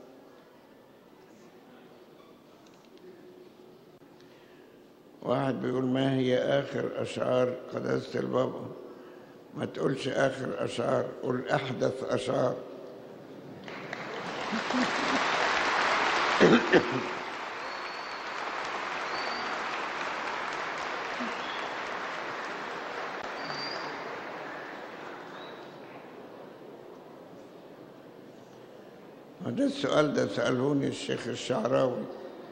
واحد بيقول ما هي آخر أشعار قداسة البابا ما تقولش آخر أشعار قول أحدث أشعار وده السؤال ده سألوني الشيخ الشعراوي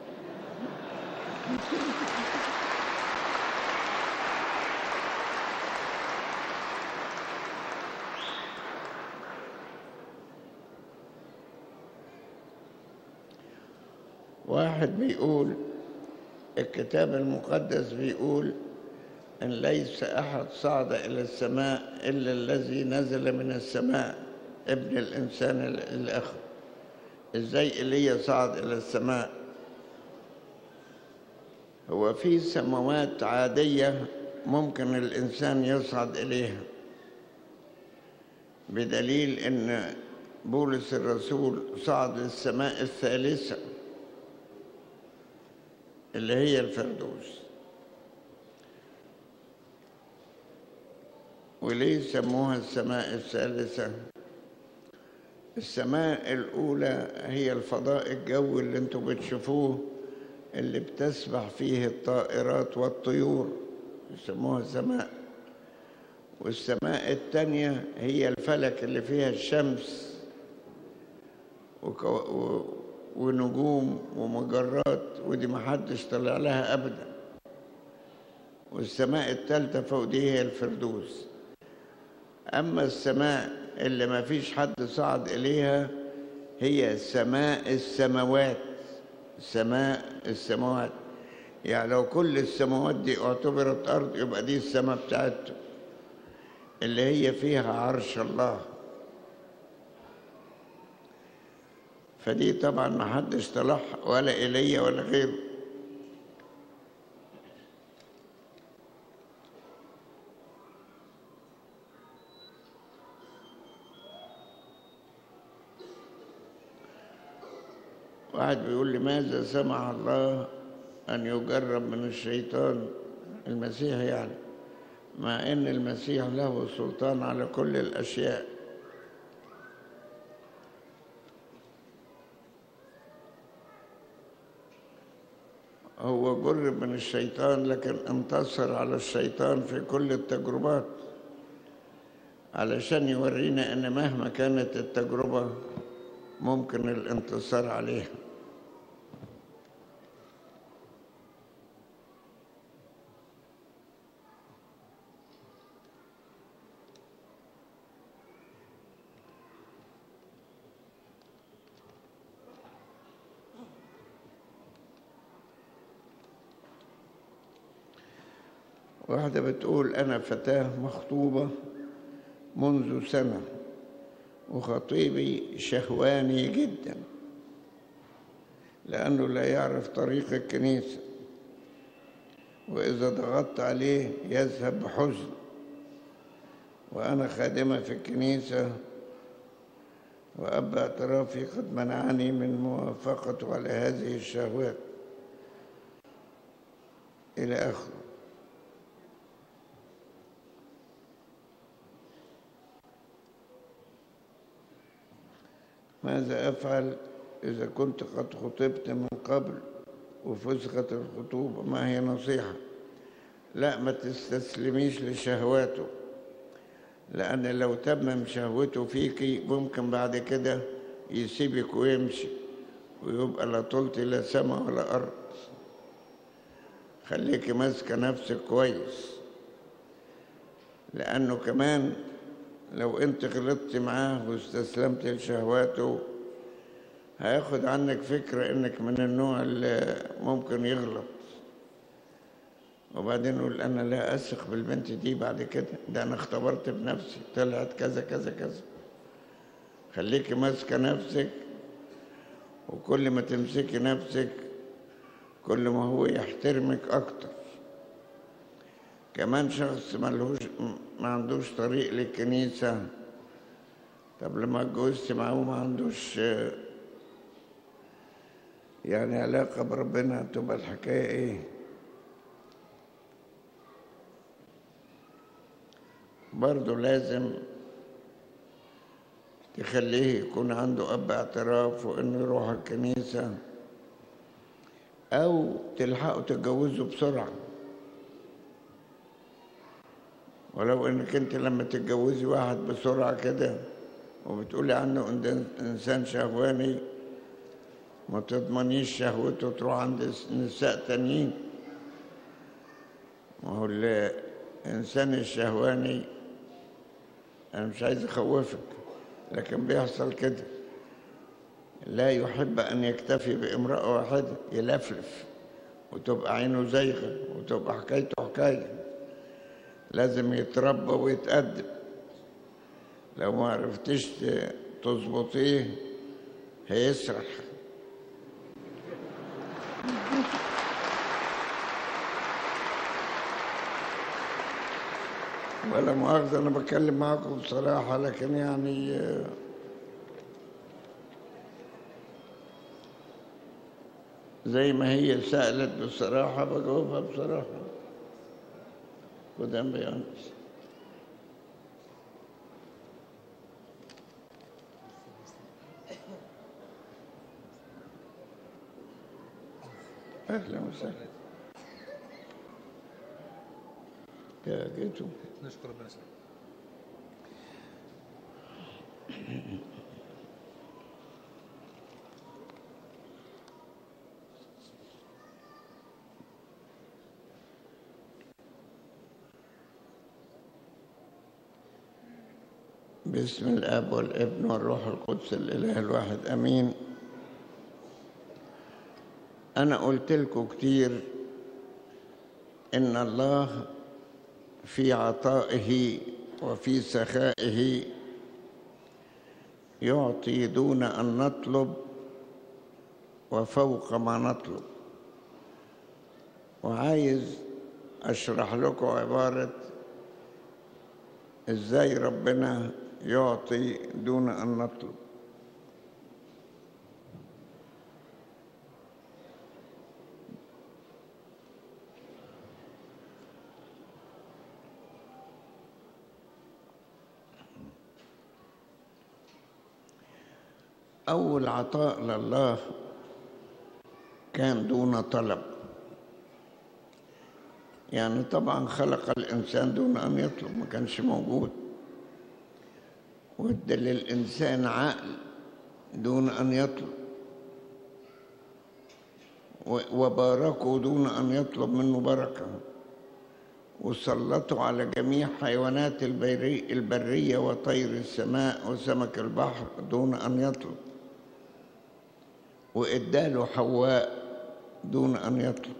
واحد بيقول الكتاب المقدس بيقول أن ليس أحد صعد إلى السماء إلا الذي نزل من السماء ابن الإنسان ال- الآخر إزاي إيليا صعد إلى السماء هو في سماوات عادية ممكن الإنسان يصعد إليها بدليل أن بولس الرسول صعد للسماء الثالثة اللي هي الفردوس وليه سموها السماء الثالثة السماء الأولى هي الفضاء الجوي اللي انتوا بتشوفوه اللي بتسبح فيه الطائرات والطيور يسموها سماء والسماء التانية هي الفلك اللي فيها الشمس وكو... و... ونجوم ومجرات ودي محدش طلع لها أبدا والسماء التالتة فوق دي هي الفردوس أما السماء اللي ما فيش حد صعد إليها هي سماء السماوات سماء السماوات يعني لو كل السماوات دي اعتبرت أرض يبقى دي السماء بتاعته اللي هي فيها عرش الله فدي طبعا ما حدش طلعها ولا إيليا ولا غيره واحد بيقول لماذا سمح الله أن يجرب من الشيطان المسيح يعني مع أن المسيح له سلطان على كل الأشياء هو جرب من الشيطان لكن انتصر على الشيطان في كل التجربات علشان يورينا أن مهما كانت التجربة ممكن الانتصار عليها واحدة بتقول أنا فتاة مخطوبة منذ سنة وخطيبي شهواني جدا لأنه لا يعرف طريق الكنيسة وإذا ضغطت عليه يذهب بحزن وأنا خادمة في الكنيسة وأب اعترافي قد منعني من موافقته على هذه الشهوات إلى آخره ماذا أفعل إذا كنت قد خطبت من قبل وفسخت الخطوبة ما هي نصيحة لا ما تستسلميش لشهواته لأن لو تمم شهوته فيكي ممكن بعد كده يسيبك ويمشي ويبقى لا طلت لا سما ولا أرض خليكي ماسكة نفسك كويس لأنه كمان لو أنت غلطت معاه واستسلمت لشهواته هياخد عنك فكرة إنك من النوع اللي ممكن يغلط وبعدين يقول أنا لا أثق بالبنت دي بعد كده ده أنا اختبرت بنفسي طلعت كذا كذا كذا خليكي ماسكة نفسك وكل ما تمسكي نفسك كل ما هو يحترمك أكتر كمان شخص ملهوش ما عندوش طريق للكنيسة طب لما اتجوزت معاه وما عندوش آه، يعني علاقة بربنا تبقى الحكاية ايه برضه لازم تخليه يكون عنده أب اعتراف وإنه يروح الكنيسة أو تلحقوا تتجوزوا بسرعة ولو إنك أنت لما تتجوزي واحد بسرعة كده وبتقولي عنه إن- إنسان شهواني ما تضمنيش شهوته تروح عند نساء تانيين ما هو الإنسان الشهواني أنا مش عايز أخوفك لكن بيحصل كده لا يحب أن يكتفي بامرأة واحدة يلفلف وتبقى عينه زيغة وتبقى حكايته حكاية لازم يتربى ويتأدب لو ما عرفتش ت- تظبطيه هيسرح ولا مؤاخذة أنا بتكلم معاكم بصراحة لكن يعني آه، زي ما هي سألت بصراحة بجاوبها بصراحة قدام بيان أهلا وسهلا يا جيتوا نشكر ربنا سبحانه باسم الاب والابن والروح القدس الاله الواحد امين انا قلت لكم كتير ان الله في عطائه وفي سخائه يعطي دون ان نطلب وفوق ما نطلب وعايز اشرح لكم عباره ازاي ربنا يعطي دون ان نطلب اول عطاء لله كان دون طلب يعني طبعا خلق الانسان دون ان يطلب ما كانش موجود وادى للإنسان عقل دون أن يطلب و- وباركه دون أن يطلب منه بركة وسلطوا على جميع حيوانات البري البرية وطير السماء وسمك البحر دون أن يطلب وإداله حواء دون أن يطلب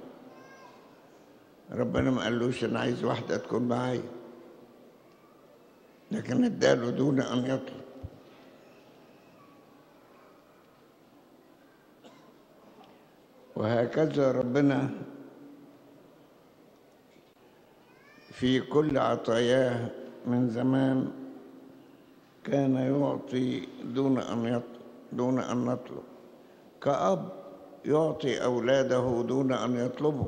ربنا ما قالوش أنا عايز واحدة تكون معايا لكن اداله دون ان يطلب وهكذا ربنا في كل عطاياه من زمان كان يعطي دون ان يطلب دون ان نطلب كأب يعطي اولاده دون ان يطلبوا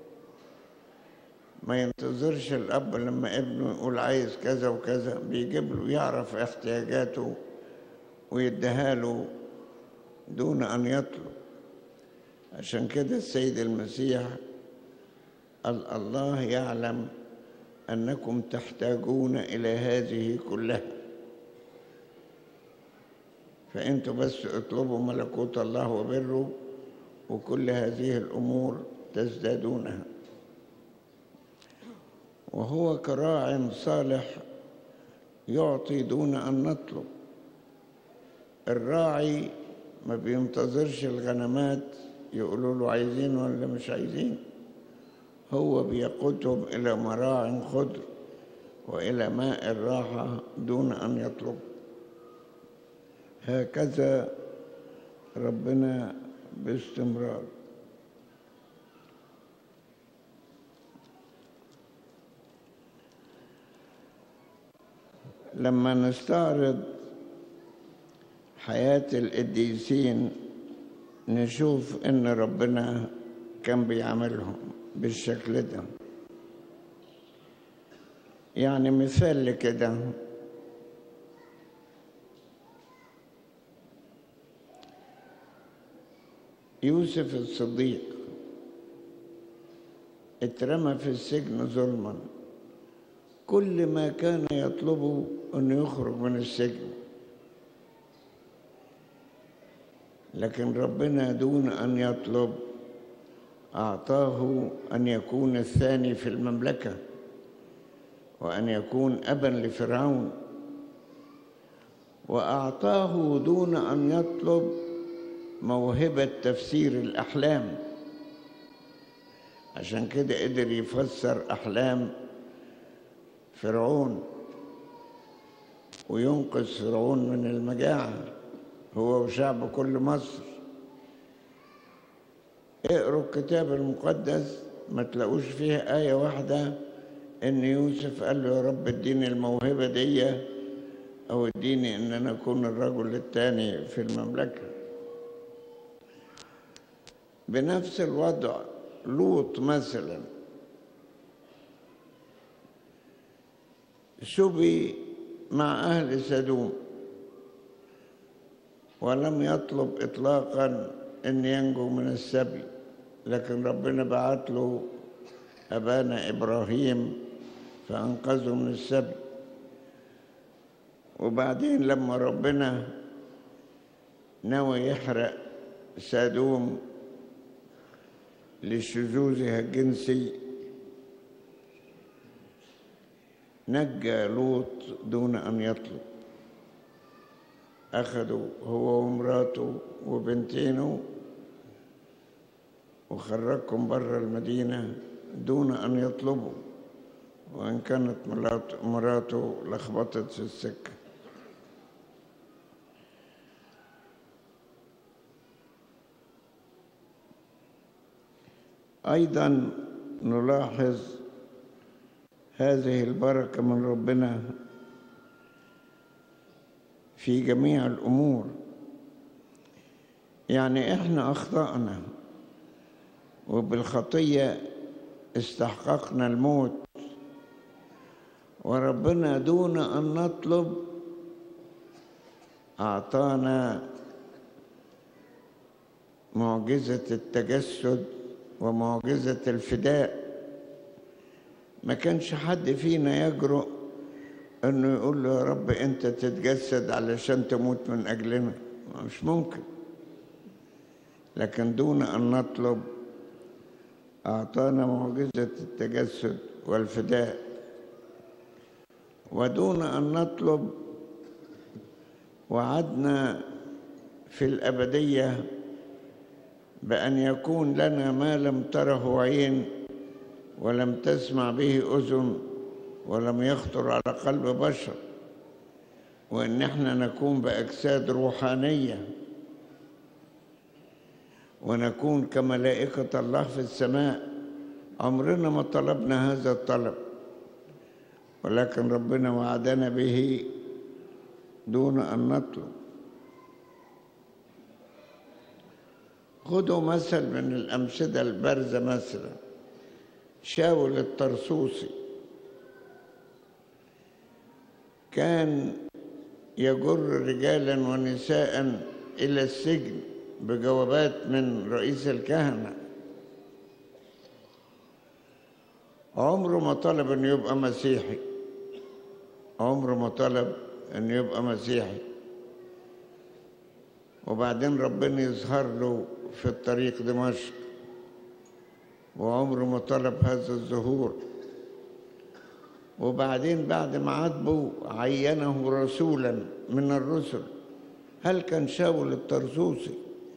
ما ينتظرش الأب لما ابنه يقول عايز كذا وكذا بيجيب له يعرف احتياجاته ويديها له دون أن يطلب عشان كده السيد المسيح قال الله يعلم أنكم تحتاجون إلى هذه كلها فأنتوا بس اطلبوا ملكوت الله وبره وكل هذه الأمور تزدادونها وهو كراع صالح يعطي دون أن نطلب الراعي ما بينتظرش الغنمات يقولوا له عايزين ولا مش عايزين هو بيقودهم إلى مراع خضر وإلى ماء الراحة دون أن يطلب هكذا ربنا باستمرار لما نستعرض حياة القديسين نشوف إن ربنا كان بيعملهم بالشكل ده يعني مثال لكده يوسف الصديق اترمى في السجن ظلما كل ما كان يطلبه انه يخرج من السجن لكن ربنا دون ان يطلب اعطاه ان يكون الثاني في المملكه وان يكون ابا لفرعون واعطاه دون ان يطلب موهبه تفسير الاحلام عشان كده قدر يفسر احلام فرعون وينقذ فرعون من المجاعه هو وشعب كل مصر اقروا الكتاب المقدس ما تلاقوش فيها آية واحدة إن يوسف قال له يا رب اديني الموهبة دي أو اديني إن أنا أكون الرجل الثاني في المملكة بنفس الوضع لوط مثلا شبي مع أهل سدوم ولم يطلب إطلاقا أن ينجو من السبي لكن ربنا بعت له أبانا إبراهيم فأنقذه من السبي وبعدين لما ربنا نوى يحرق سادوم لشذوذها الجنسي نجى لوط دون أن يطلب أخذوا هو ومراته وبنتينه وخرجكم برا المدينة دون أن يطلبوا وإن كانت مراته لخبطت في السكة أيضا نلاحظ هذه البركة من ربنا في جميع الأمور يعني إحنا أخطأنا وبالخطية استحققنا الموت وربنا دون أن نطلب أعطانا معجزة التجسد ومعجزة الفداء ما كانش حد فينا يجرؤ انه يقول له يا رب انت تتجسد علشان تموت من اجلنا مش ممكن لكن دون ان نطلب اعطانا معجزه التجسد والفداء ودون ان نطلب وعدنا في الابديه بان يكون لنا ما لم تره عين ولم تسمع به اذن ولم يخطر على قلب بشر وان احنا نكون باجساد روحانيه ونكون كملائكه الله في السماء عمرنا ما طلبنا هذا الطلب ولكن ربنا وعدنا به دون ان نطلب خذوا مثل من الامثله البارزه مثلا شاول الطرسوسي كان يجر رجالا ونساء الى السجن بجوابات من رئيس الكهنة عمره ما طلب انه يبقى مسيحي عمره ما طلب انه يبقى مسيحي وبعدين ربنا يظهر له في الطريق دمشق وعمره ما طلب هذا الظهور وبعدين بعد ما عاتبه عينه رسولا من الرسل هل كان شاول الطرسوسي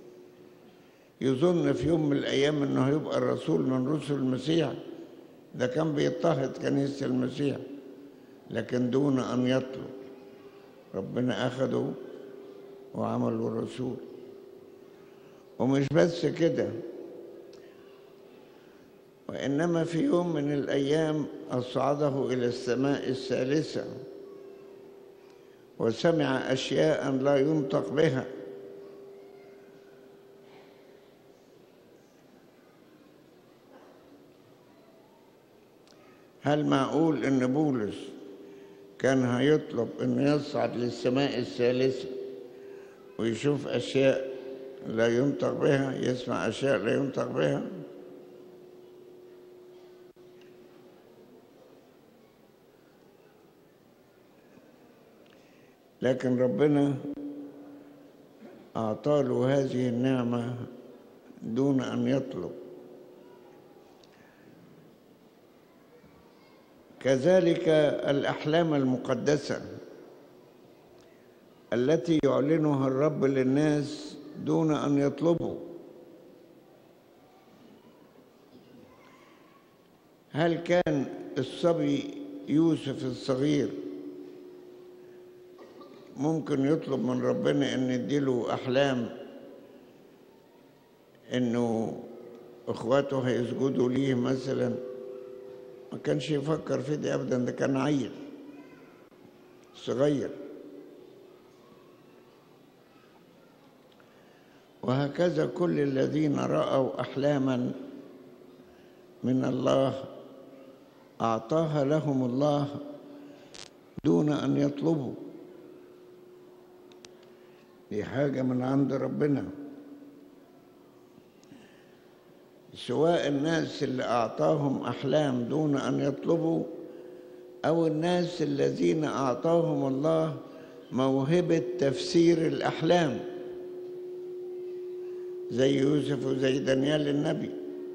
يظن في يوم من الأيام أنه هيبقى الرسول من رسل المسيح ده كان بيضطهد كنيسة المسيح لكن دون أن يطلب ربنا أخده وعمله رسول ومش بس كده وإنما في يوم من الأيام أصعده إلى السماء الثالثة وسمع أشياء لا ينطق بها هل معقول ان بولس كان هيطلب انه يصعد للسماء الثالثة ويشوف اشياء لا ينطق بها يسمع اشياء لا ينطق بها لكن ربنا أعطاله هذه النعمة دون أن يطلب كذلك الأحلام المقدسة التي يعلنها الرب للناس دون أن يطلبوا هل كان الصبي يوسف الصغير ممكن يطلب من ربنا ان يديله احلام انه اخواته هيسجدوا ليه مثلا ما كانش يفكر في دي ابدا ده كان عيل صغير وهكذا كل الذين راوا احلاما من الله اعطاها لهم الله دون ان يطلبوا دي حاجة من عند ربنا سواء الناس اللي أعطاهم أحلام دون أن يطلبوا أو الناس الذين أعطاهم الله موهبة تفسير الأحلام زي يوسف وزي دانيال النبي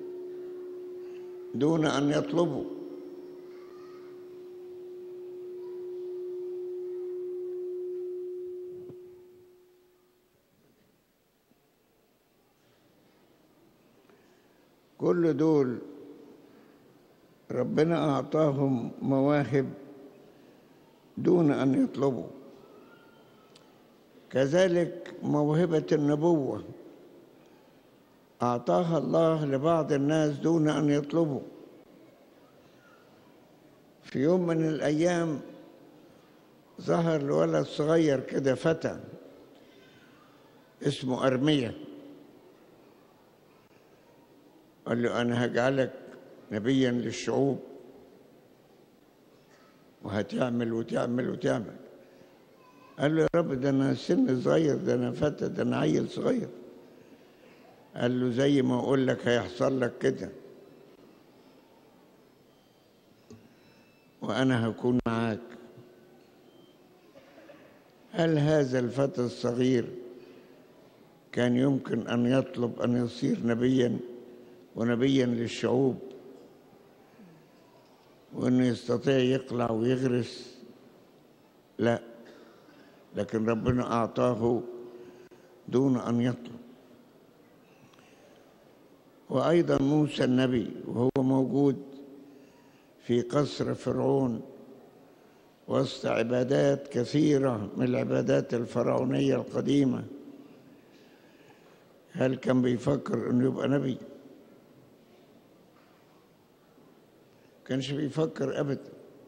دون أن يطلبوا كل دول ربنا أعطاهم مواهب دون أن يطلبوا كذلك موهبة النبوة أعطاها الله لبعض الناس دون أن يطلبوا في يوم من الأيام ظهر لولد صغير كده فتى اسمه أرمية قال له أنا هجعلك نبيا للشعوب وهتعمل وتعمل وتعمل قال له يا رب ده أنا سن صغير ده أنا فتى ده أنا عيل صغير قال له زي ما أقول لك هيحصل لك كده وأنا هكون معاك هل هذا الفتى الصغير كان يمكن أن يطلب أن يصير نبياً ونبيا للشعوب وانه يستطيع يقلع ويغرس لا لكن ربنا اعطاه دون ان يطلب وايضا موسى النبي وهو موجود في قصر فرعون وسط عبادات كثيره من العبادات الفرعونيه القديمه هل كان بيفكر انه يبقى نبي كانش بيفكر ابدا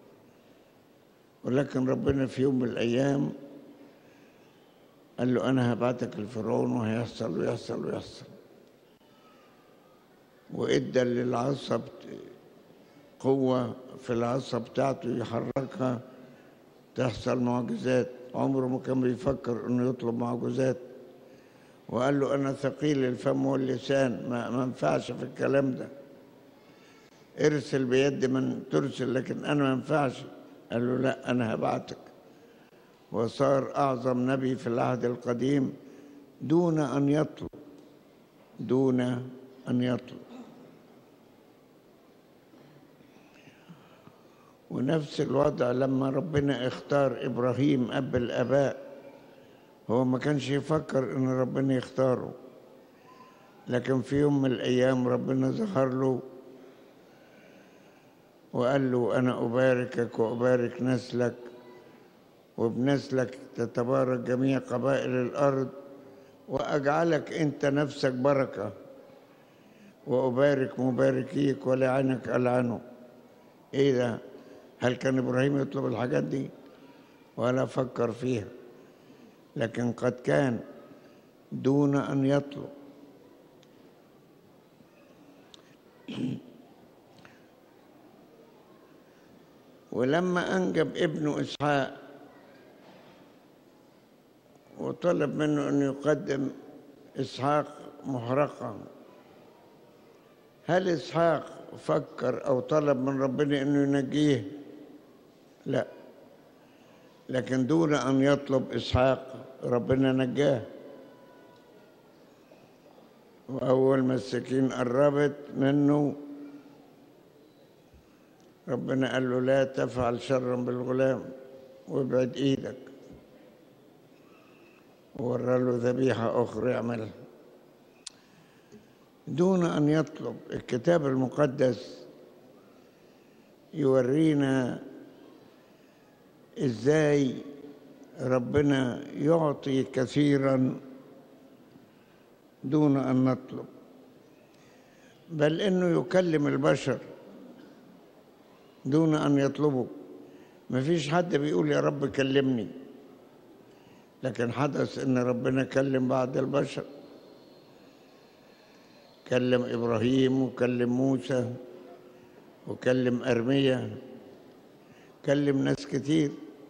ولكن ربنا في يوم من الايام قال له انا هبعتك لفرعون وهيحصل ويحصل ويحصل وادى للعصا قوة في العصا بتاعته يحركها تحصل معجزات عمره ما كان بيفكر انه يطلب معجزات وقال له أنا ثقيل الفم واللسان ما ما ينفعش في الكلام ده ارسل بيد من ترسل لكن أنا ما ينفعش قال له لا أنا هبعتك وصار أعظم نبي في العهد القديم دون أن يطلب دون أن يطلب ونفس الوضع لما ربنا اختار إبراهيم أب الآباء هو ما كانش يفكر إن ربنا يختاره لكن في يوم من الأيام ربنا ظهر له وقال له أنا أباركك وأبارك نسلك وبنسلك تتبارك جميع قبائل الأرض وأجعلك أنت نفسك بركة وأبارك مباركيك ولعنك ألعنه إيه ده؟ هل كان إبراهيم يطلب الحاجات دي؟ ولا فكر فيها لكن قد كان دون أن يطلب ولما أنجب ابنه إسحاق وطلب منه أن يقدم إسحاق محرقا هل إسحاق فكر أو طلب من ربنا أنه ينجيه لا لكن دون أن يطلب إسحاق ربنا نجاه وأول ما السكين قربت منه ربنا قال له لا تفعل شرا بالغلام وابعد ايدك وورى له ذبيحة أخرى يعملها دون أن يطلب الكتاب المقدس يورينا إزاي ربنا يعطي كثيرا دون أن نطلب بل إنه يكلم البشر دون أن يطلبوا مفيش حد بيقول يا رب كلمني لكن حدث ان ربنا كلم بعض البشر كلم ابراهيم وكلم موسى وكلم ارميا كلم ناس كتير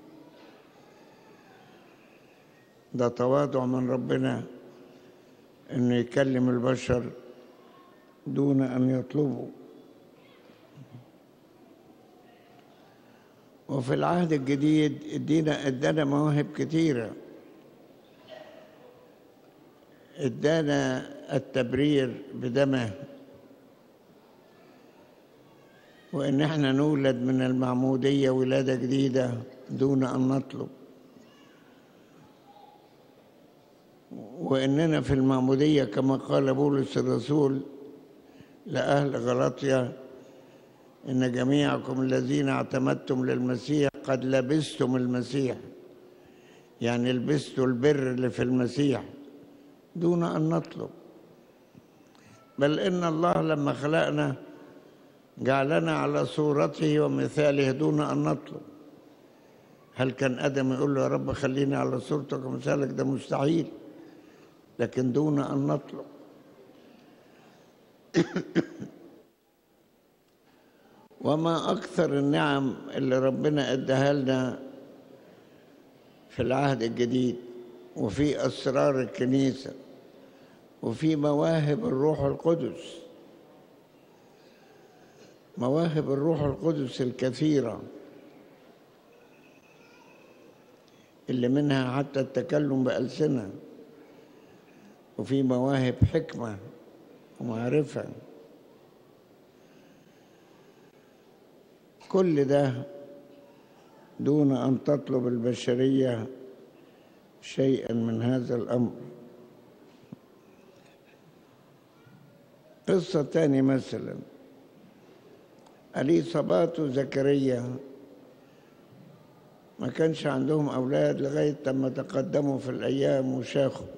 ده تواضع من ربنا انه يكلم البشر دون ان يطلبوا وفي العهد الجديد ادينا ادانا مواهب كتيره ادانا التبرير بدمه وان احنا نولد من المعموديه ولاده جديده دون ان نطلب واننا في المعموديه كما قال بولس الرسول لاهل غلطيا ان جميعكم الذين اعتمدتم للمسيح قد لبستم المسيح يعني لبستوا البر اللي في المسيح دون ان نطلب بل ان الله لما خلقنا جعلنا على صورته ومثاله دون ان نطلب هل كان ادم يقول له يا رب خليني على صورتك ومثالك ده مستحيل لكن دون ان نطلب وما اكثر النعم اللي ربنا اداها لنا في العهد الجديد وفي اسرار الكنيسه وفي مواهب الروح القدس مواهب الروح القدس الكثيره اللي منها حتى التكلم بألسنة وفي مواهب حكمة ومعرفة كل ده دون أن تطلب البشرية شيئا من هذا الأمر قصة تاني مثلا أليصابات وزكريا ما كانش عندهم أولاد لغاية لما تقدموا في الأيام وشاخوا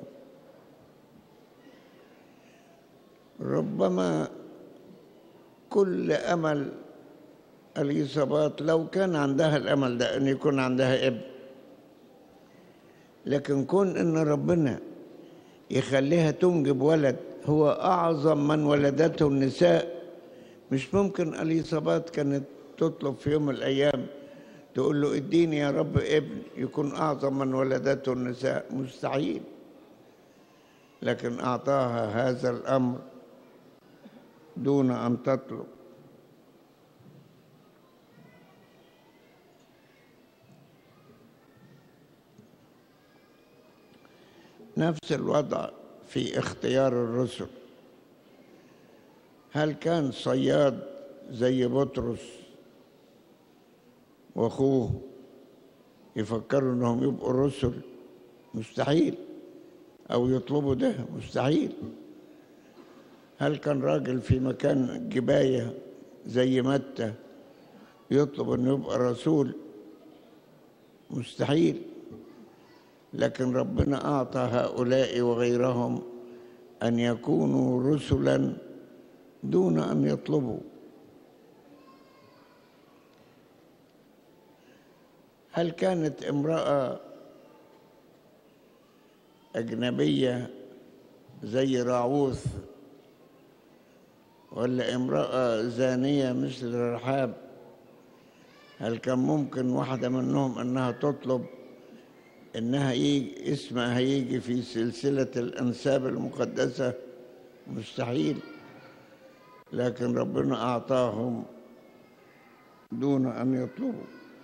ربما كل أمل الإصابات لو كان عندها الأمل ده أن يكون عندها ابن لكن كون أن ربنا يخليها تنجب ولد هو أعظم من ولدته النساء مش ممكن الإصابات كانت تطلب في يوم من الأيام تقول له اديني يا رب ابن يكون أعظم من ولدته النساء مستحيل لكن أعطاها هذا الأمر دون أن تطلب نفس الوضع في اختيار الرسل هل كان صياد زي بطرس واخوه يفكروا انهم يبقوا رسل مستحيل او يطلبوا ده مستحيل هل كان راجل في مكان جبايه زي متى يطلب انه يبقى رسول مستحيل لكن ربنا اعطى هؤلاء وغيرهم ان يكونوا رسلا دون ان يطلبوا هل كانت امراه اجنبيه زي راعوث ولا امراه زانيه مثل رحاب هل كان ممكن واحده منهم انها تطلب انها يجي اسمها هيجي في سلسله الانساب المقدسه مستحيل لكن ربنا اعطاهم دون ان يطلبوا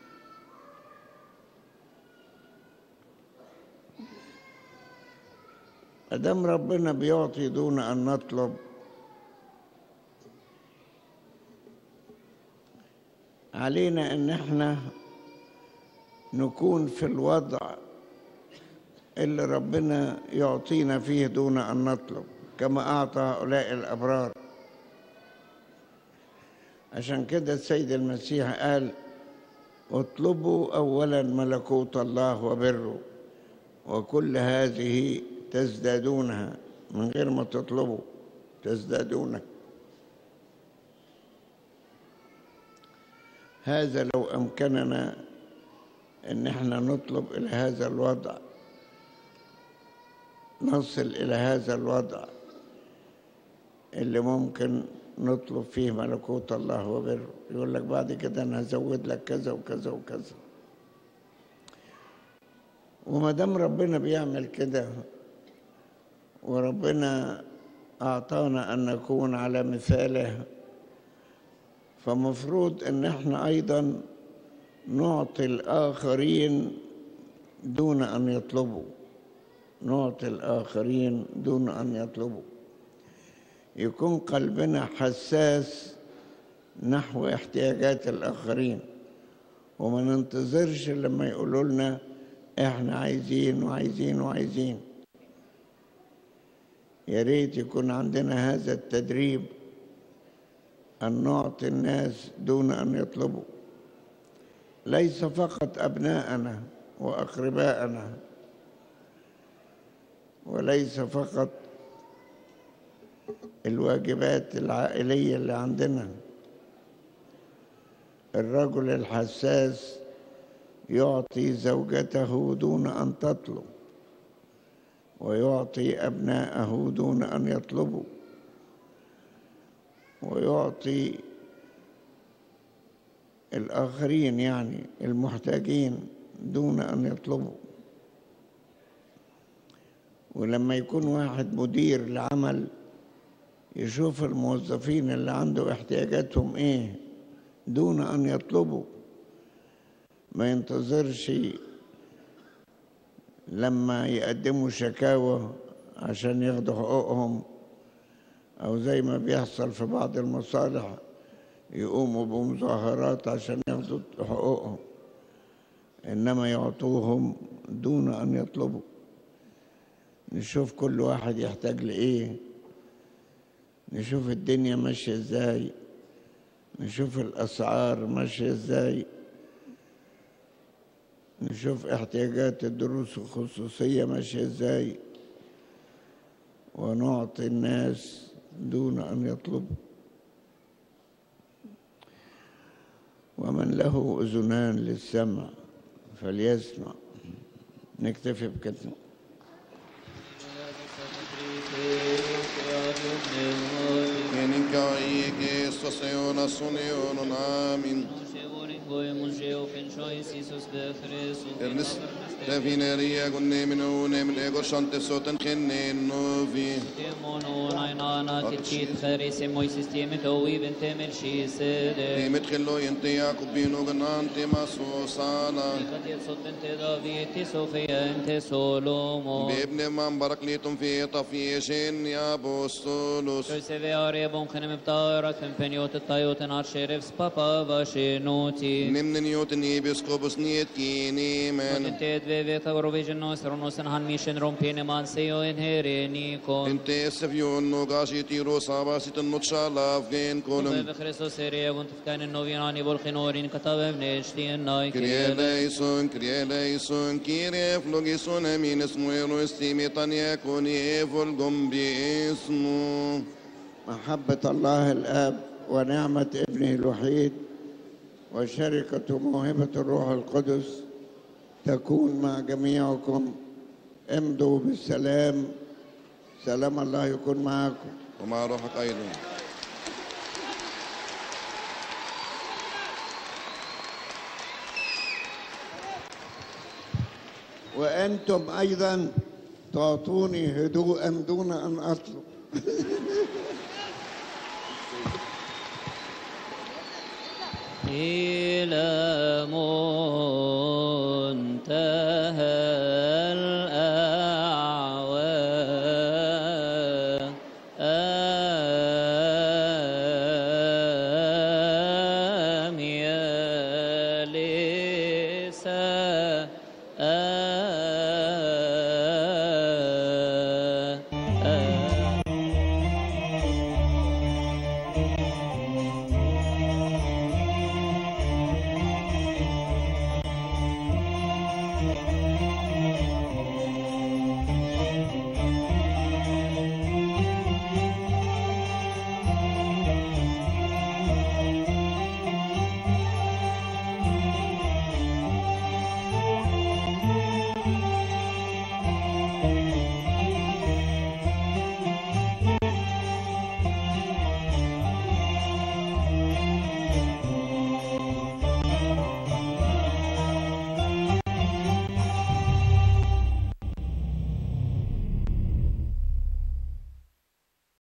ادام ربنا بيعطي دون ان نطلب علينا ان احنا نكون في الوضع اللي ربنا يعطينا فيه دون ان نطلب كما اعطى هؤلاء الابرار عشان كده السيد المسيح قال اطلبوا اولا ملكوت الله وبره وكل هذه تزدادونها من غير ما تطلبوا تزدادونها هذا لو امكننا ان احنا نطلب الى هذا الوضع نصل الى هذا الوضع اللي ممكن نطلب فيه ملكوت الله وبره يقول لك بعد كده انا هزود لك كذا وكذا وكذا وما دام ربنا بيعمل كده وربنا اعطانا ان نكون على مثاله فمفروض ان احنا ايضا نعطي الاخرين دون ان يطلبوا نعطي الاخرين دون ان يطلبوا يكون قلبنا حساس نحو احتياجات الاخرين وما ننتظرش لما يقولوا لنا احنا عايزين وعايزين وعايزين يا ريت يكون عندنا هذا التدريب ان نعطي الناس دون ان يطلبوا ليس فقط ابناءنا واقرباءنا وليس فقط الواجبات العائليه اللي عندنا الرجل الحساس يعطي زوجته دون ان تطلب ويعطي ابناءه دون ان يطلبوا ويعطي الآخرين يعني المحتاجين دون أن يطلبوا ولما يكون واحد مدير لعمل يشوف الموظفين اللي عنده احتياجاتهم ايه دون أن يطلبوا ما ينتظرش لما يقدموا شكاوى عشان ياخدوا حقوقهم أو زي ما بيحصل في بعض المصالح يقوموا بمظاهرات عشان ياخدوا حقوقهم إنما يعطوهم دون أن يطلبوا نشوف كل واحد يحتاج لإيه نشوف الدنيا ماشية إزاي نشوف الأسعار ماشية إزاي نشوف احتياجات الدروس الخصوصية ماشية إزاي ونعطي الناس دون أن يطلبوا ومن له أذنان للسمع فليسمع نكتفي بكده Geninkai que soseona sunionon amin. Museo Museo Finchois Jesus de Christus Ernest. Ernest Defineria kunne minune min ego shante soten khenne novi. تيمون عينانا كتشيت خارسي مويسيس تيمت اوي بنت مرشي سيدي Timet khillo yente yakubino ganante masusana. قد يصد انت دافيتي صوفيا انت سولومو بابن من باركليتم في طفيشين يا بوستولوس. Köyse ve araya bon khenem ptara kempeniot tayoten ar sheriffs papa vashinoti Nimne nioten episkopos niet kini men. Ted ve ve tavrovision nos ronosen han mission rompene man seo in herenikon Inte sevion no gashiti rosaba sitan mutshala afgen kolum. Ve Christos ere und fkan noviani bol khinorin katav neshti nay Kyrie eleison, Kyrie eleison, Kyrie flogison emin esmuero estimitan yakun evolgum باسمه. محبة الله الآب ونعمة ابنه الوحيد وشركة موهبة الروح القدس تكون مع جميعكم امضوا بالسلام سلام الله يكون معكم ومع روحك أيضا وأنتم أيضا تعطوني هدوءا دون أن أطلب إلى